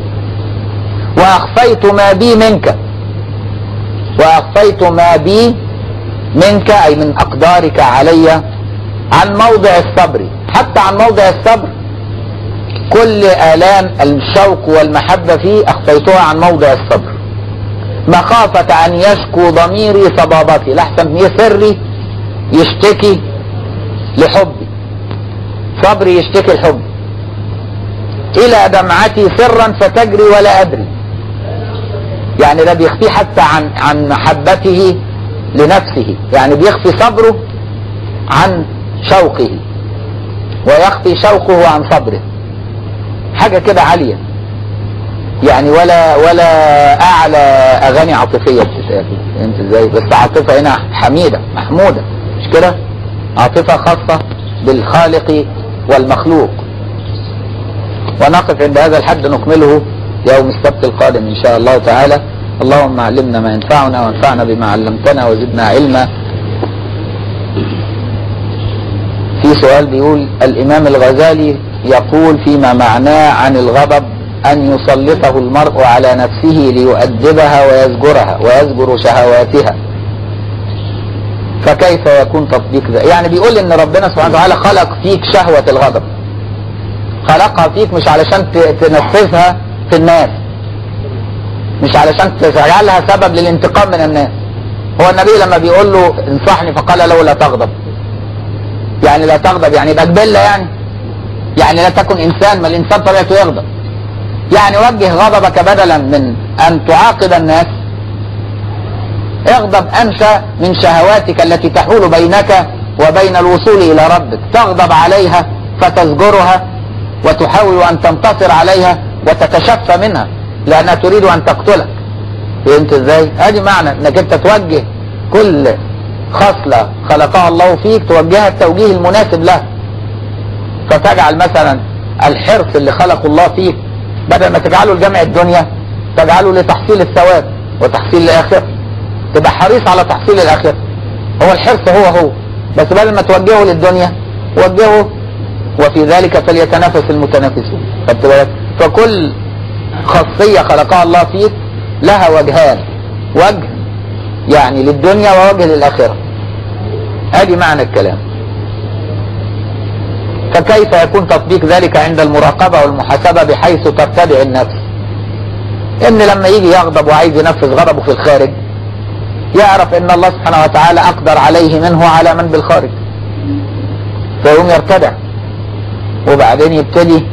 واخفيت ما بي منك واخفيت ما بي منك اي من اقدارك علي عن موضع الصبر حتى عن موضع الصبر كل الام الشوق والمحبة فيه اخفيتها عن موضع الصبر مخافة ان يشكو ضميري صبابتي لحسن سري يشتكي لحبي صبري يشتكي لحبي الى دمعتي سرا فتجري ولا ادري يعني ده بيخفيه حتى عن عن محبته لنفسه يعني بيخفي صبره عن شوقه ويخفي شوقه عن صبره حاجة كده عالية يعني ولا ولا اعلى اغاني عاطفية بتتقال انت ازاي بس عاطفة هنا حميدة محمودة مش كده عاطفة خاصة بالخالق والمخلوق ونقف عند هذا الحد نكمله يوم السبت القادم ان شاء الله تعالى اللهم علمنا ما ينفعنا وانفعنا بما علمتنا وزدنا علما في سؤال بيقول الامام الغزالي يقول فيما معناه عن الغضب ان يسلطه المرء على نفسه ليؤدبها ويزجرها ويزجر شهواتها فكيف يكون تطبيق ذلك يعني بيقول ان ربنا سبحانه وتعالى خلق فيك شهوة الغضب خلقها فيك مش علشان تنفذها في الناس مش علشان تجعلها سبب للانتقام من الناس هو النبي لما بيقول له انصحني فقال له لا تغضب يعني لا تغضب يعني يبقى جبله يعني يعني لا تكن انسان ما الانسان طبيعته يغضب يعني وجه غضبك بدلا من ان تعاقب الناس اغضب انت من شهواتك التي تحول بينك وبين الوصول الى ربك تغضب عليها فتزجرها وتحاول ان تنتصر عليها وتتشفى منها لانها تريد ان تقتلك فهمت ازاي؟ ادي معنى انك انت توجه كل خصلة خلقها الله فيك توجهها التوجيه المناسب لها فتجعل مثلا الحرص اللي خلقه الله فيك بدل ما تجعله لجمع الدنيا تجعله لتحصيل الثواب وتحصيل الاخره تبقى حريص على تحصيل الاخره هو الحرص هو هو بس بدل ما توجهه للدنيا وجهه وفي ذلك فليتنافس المتنافسون خدت بالك فكل خاصيه خلقها الله فيك لها وجهان وجه يعني للدنيا ووجه للاخره ادي معنى الكلام فكيف يكون تطبيق ذلك عند المراقبه والمحاسبه بحيث تتبع النفس ان لما يجي يغضب وعايز ينفذ غضبه في الخارج يعرف ان الله سبحانه وتعالى اقدر عليه منه على من بالخارج فيقوم يرتدع وبعدين يبتدي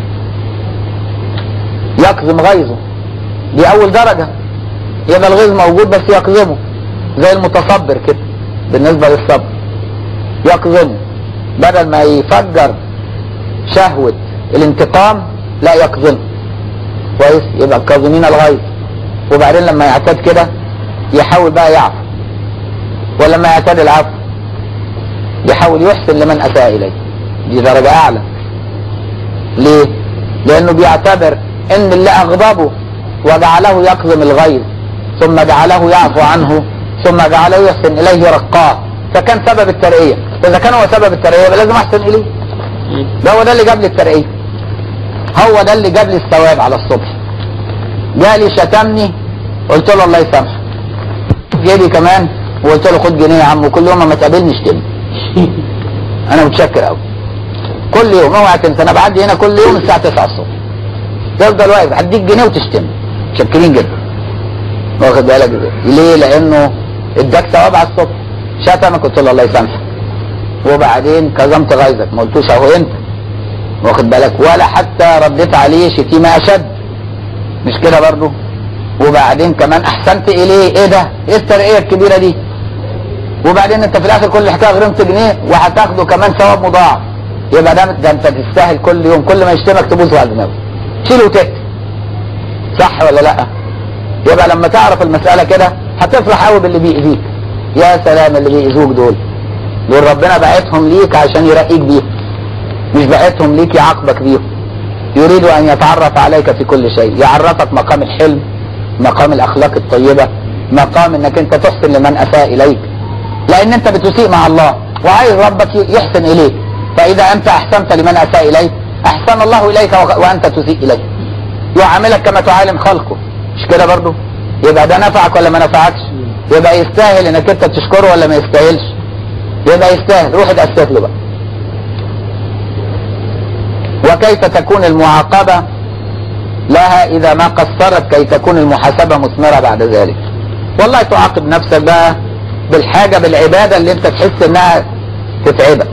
يكظم غيظه دي اول درجة يبقى الغيظ موجود بس يكظمه زي المتصبر كده بالنسبة للصبر يكظمه بدل ما يفجر شهوة الانتقام لا يكظمه كويس يبقى الكاظمين الغيظ وبعدين لما يعتاد كده يحاول بقى يعفو ولما يعتاد العفو يحاول يحسن لمن اساء اليه دي درجة اعلى ليه لانه بيعتبر ان اللي اغضبه وجعله يكظم الغيظ ثم جعله يعفو عنه ثم جعله يحسن اليه رقاه فكان سبب الترقية اذا كان هو سبب الترقية يبقى لازم احسن اليه ده هو ده اللي جاب لي الترقية هو ده اللي جاب لي الثواب على الصبح جالي شتمني قلت له الله يسامحك جيبي كمان وقلت له خد جنيه يا عم وكل يوم ما تقابلني اشتمني انا متشكر قوي كل يوم اوعى تنسى انا بعدي هنا كل يوم الساعه 9 الصبح تفضل واقف هديك جنيه وتشتمني متشكرين جدا واخد بالك ازاي ليه لانه اداك ثواب على الصبح شتمك قلت له الله يسامحك وبعدين كظمت غيظك ما قلتوش اهو انت واخد بالك ولا حتى رديت عليه شتيمه اشد مش كده برضه وبعدين كمان احسنت اليه ايه ده ايه الترقيه الكبيره دي وبعدين انت في الاخر كل حكايه غرمت جنيه وهتاخده كمان ثواب مضاعف يبقى ده ده انت تستاهل كل يوم كل ما يشتمك تبوس على دماغه شيله وتك صح ولا لا يبقى لما تعرف المساله كده هتفرح قوي باللي بيأذيك يا سلام اللي بيأذوك دول دول ربنا بعتهم ليك عشان يرقيك بيهم مش بعتهم ليك يعاقبك بيهم يريد ان يتعرف عليك في كل شيء يعرفك مقام الحلم مقام الاخلاق الطيبه مقام انك انت تحسن لمن اساء اليك لان انت بتسيء مع الله وعايز ربك يحسن اليك فاذا انت احسنت لمن اساء اليك احسن الله اليك وانت تسيء اليه يعاملك كما تعامل خلقه مش كده برضو يبقى ده نفعك ولا ما نفعكش يبقى يستاهل انك انت تشكره ولا ما يستاهلش يبقى يستاهل روح اتاسف له بقى وكيف تكون المعاقبة لها إذا ما قصرت كي تكون المحاسبة مثمرة بعد ذلك والله تعاقب نفسك بقى بالحاجة بالعبادة اللي انت تحس انها تتعبك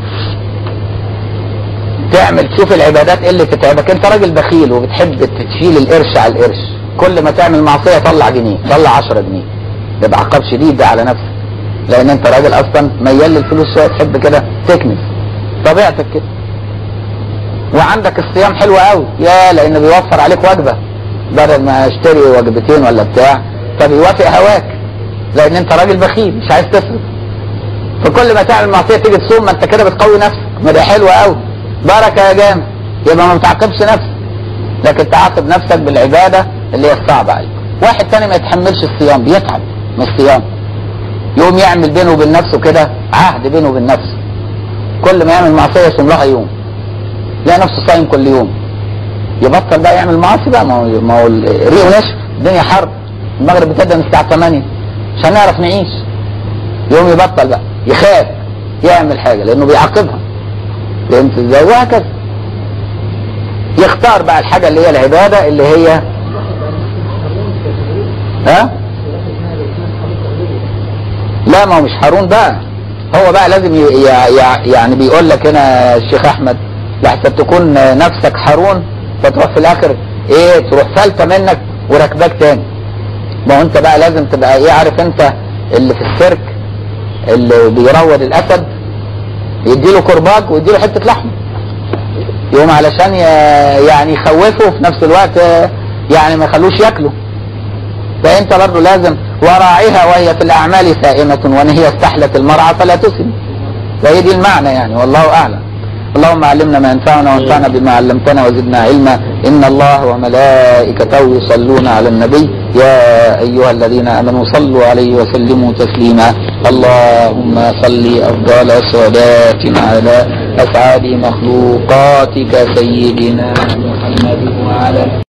تعمل تشوف العبادات ايه اللي تتعبك انت راجل بخيل وبتحب تشيل القرش على القرش كل ما تعمل معصية طلع جنيه طلع 10 جنيه ده بعقاب شديد ده على نفسك لان انت راجل اصلا ميال للفلوس شويه تحب كده تكنس طبيعتك كده وعندك الصيام حلو قوي يا لان بيوفر عليك وجبه بدل ما اشتري وجبتين ولا بتاع فبيوافق هواك لان انت راجل بخيل مش عايز تصرف فكل ما تعمل معصيه تيجي تصوم ما انت كده بتقوي نفسك ما ده حلو قوي بركه يا جامع يبقى ما بتعاقبش نفسك لكن تعاقب نفسك بالعباده اللي هي الصعبه عليك واحد تاني ما يتحملش الصيام بيتعب من الصيام يقوم يعمل بينه وبين نفسه كده عهد بينه وبين نفسه كل ما يعمل معصيه يصوم لها يوم يلاقي نفسه صايم كل يوم يبطل بقى يعمل معاصي بقى ما هو ما هو الريق نشف الدنيا حرب المغرب بتبدا من الساعه 8 عشان نعرف نعيش يوم يبطل بقى يخاف يعمل حاجه لانه بيعاقبها فهمت ازاي وهكذا يختار بقى الحاجه اللي هي العباده اللي هي ها لا ما هو مش هارون بقى هو بقى لازم ي... ي... يعني بيقول لك هنا الشيخ احمد لحتى تكون نفسك حرون فتروح في الاخر ايه تروح فلتة منك وراكباك تاني ما هو انت بقى لازم تبقى ايه عارف انت اللي في السيرك اللي بيروض الاسد يديله كرباج ويديله حته لحم يقوم علشان ي- يعني يخوفه في نفس الوقت آه، يعني ما يخلوش ياكله فانت برضه لازم وراعيها وهي في الاعمال سائمه وان هي استحلت المرعى فلا تسم فهي دي المعنى يعني والله اعلم اللهم علمنا ما ينفعنا وانفعنا بما علمتنا وزدنا علما ان الله وملائكته يصلون على النبي يا ايها الذين امنوا صلوا عليه وسلموا تسليما اللهم صل افضل صلاه على اسعد مخلوقاتك سيدنا محمد وعلى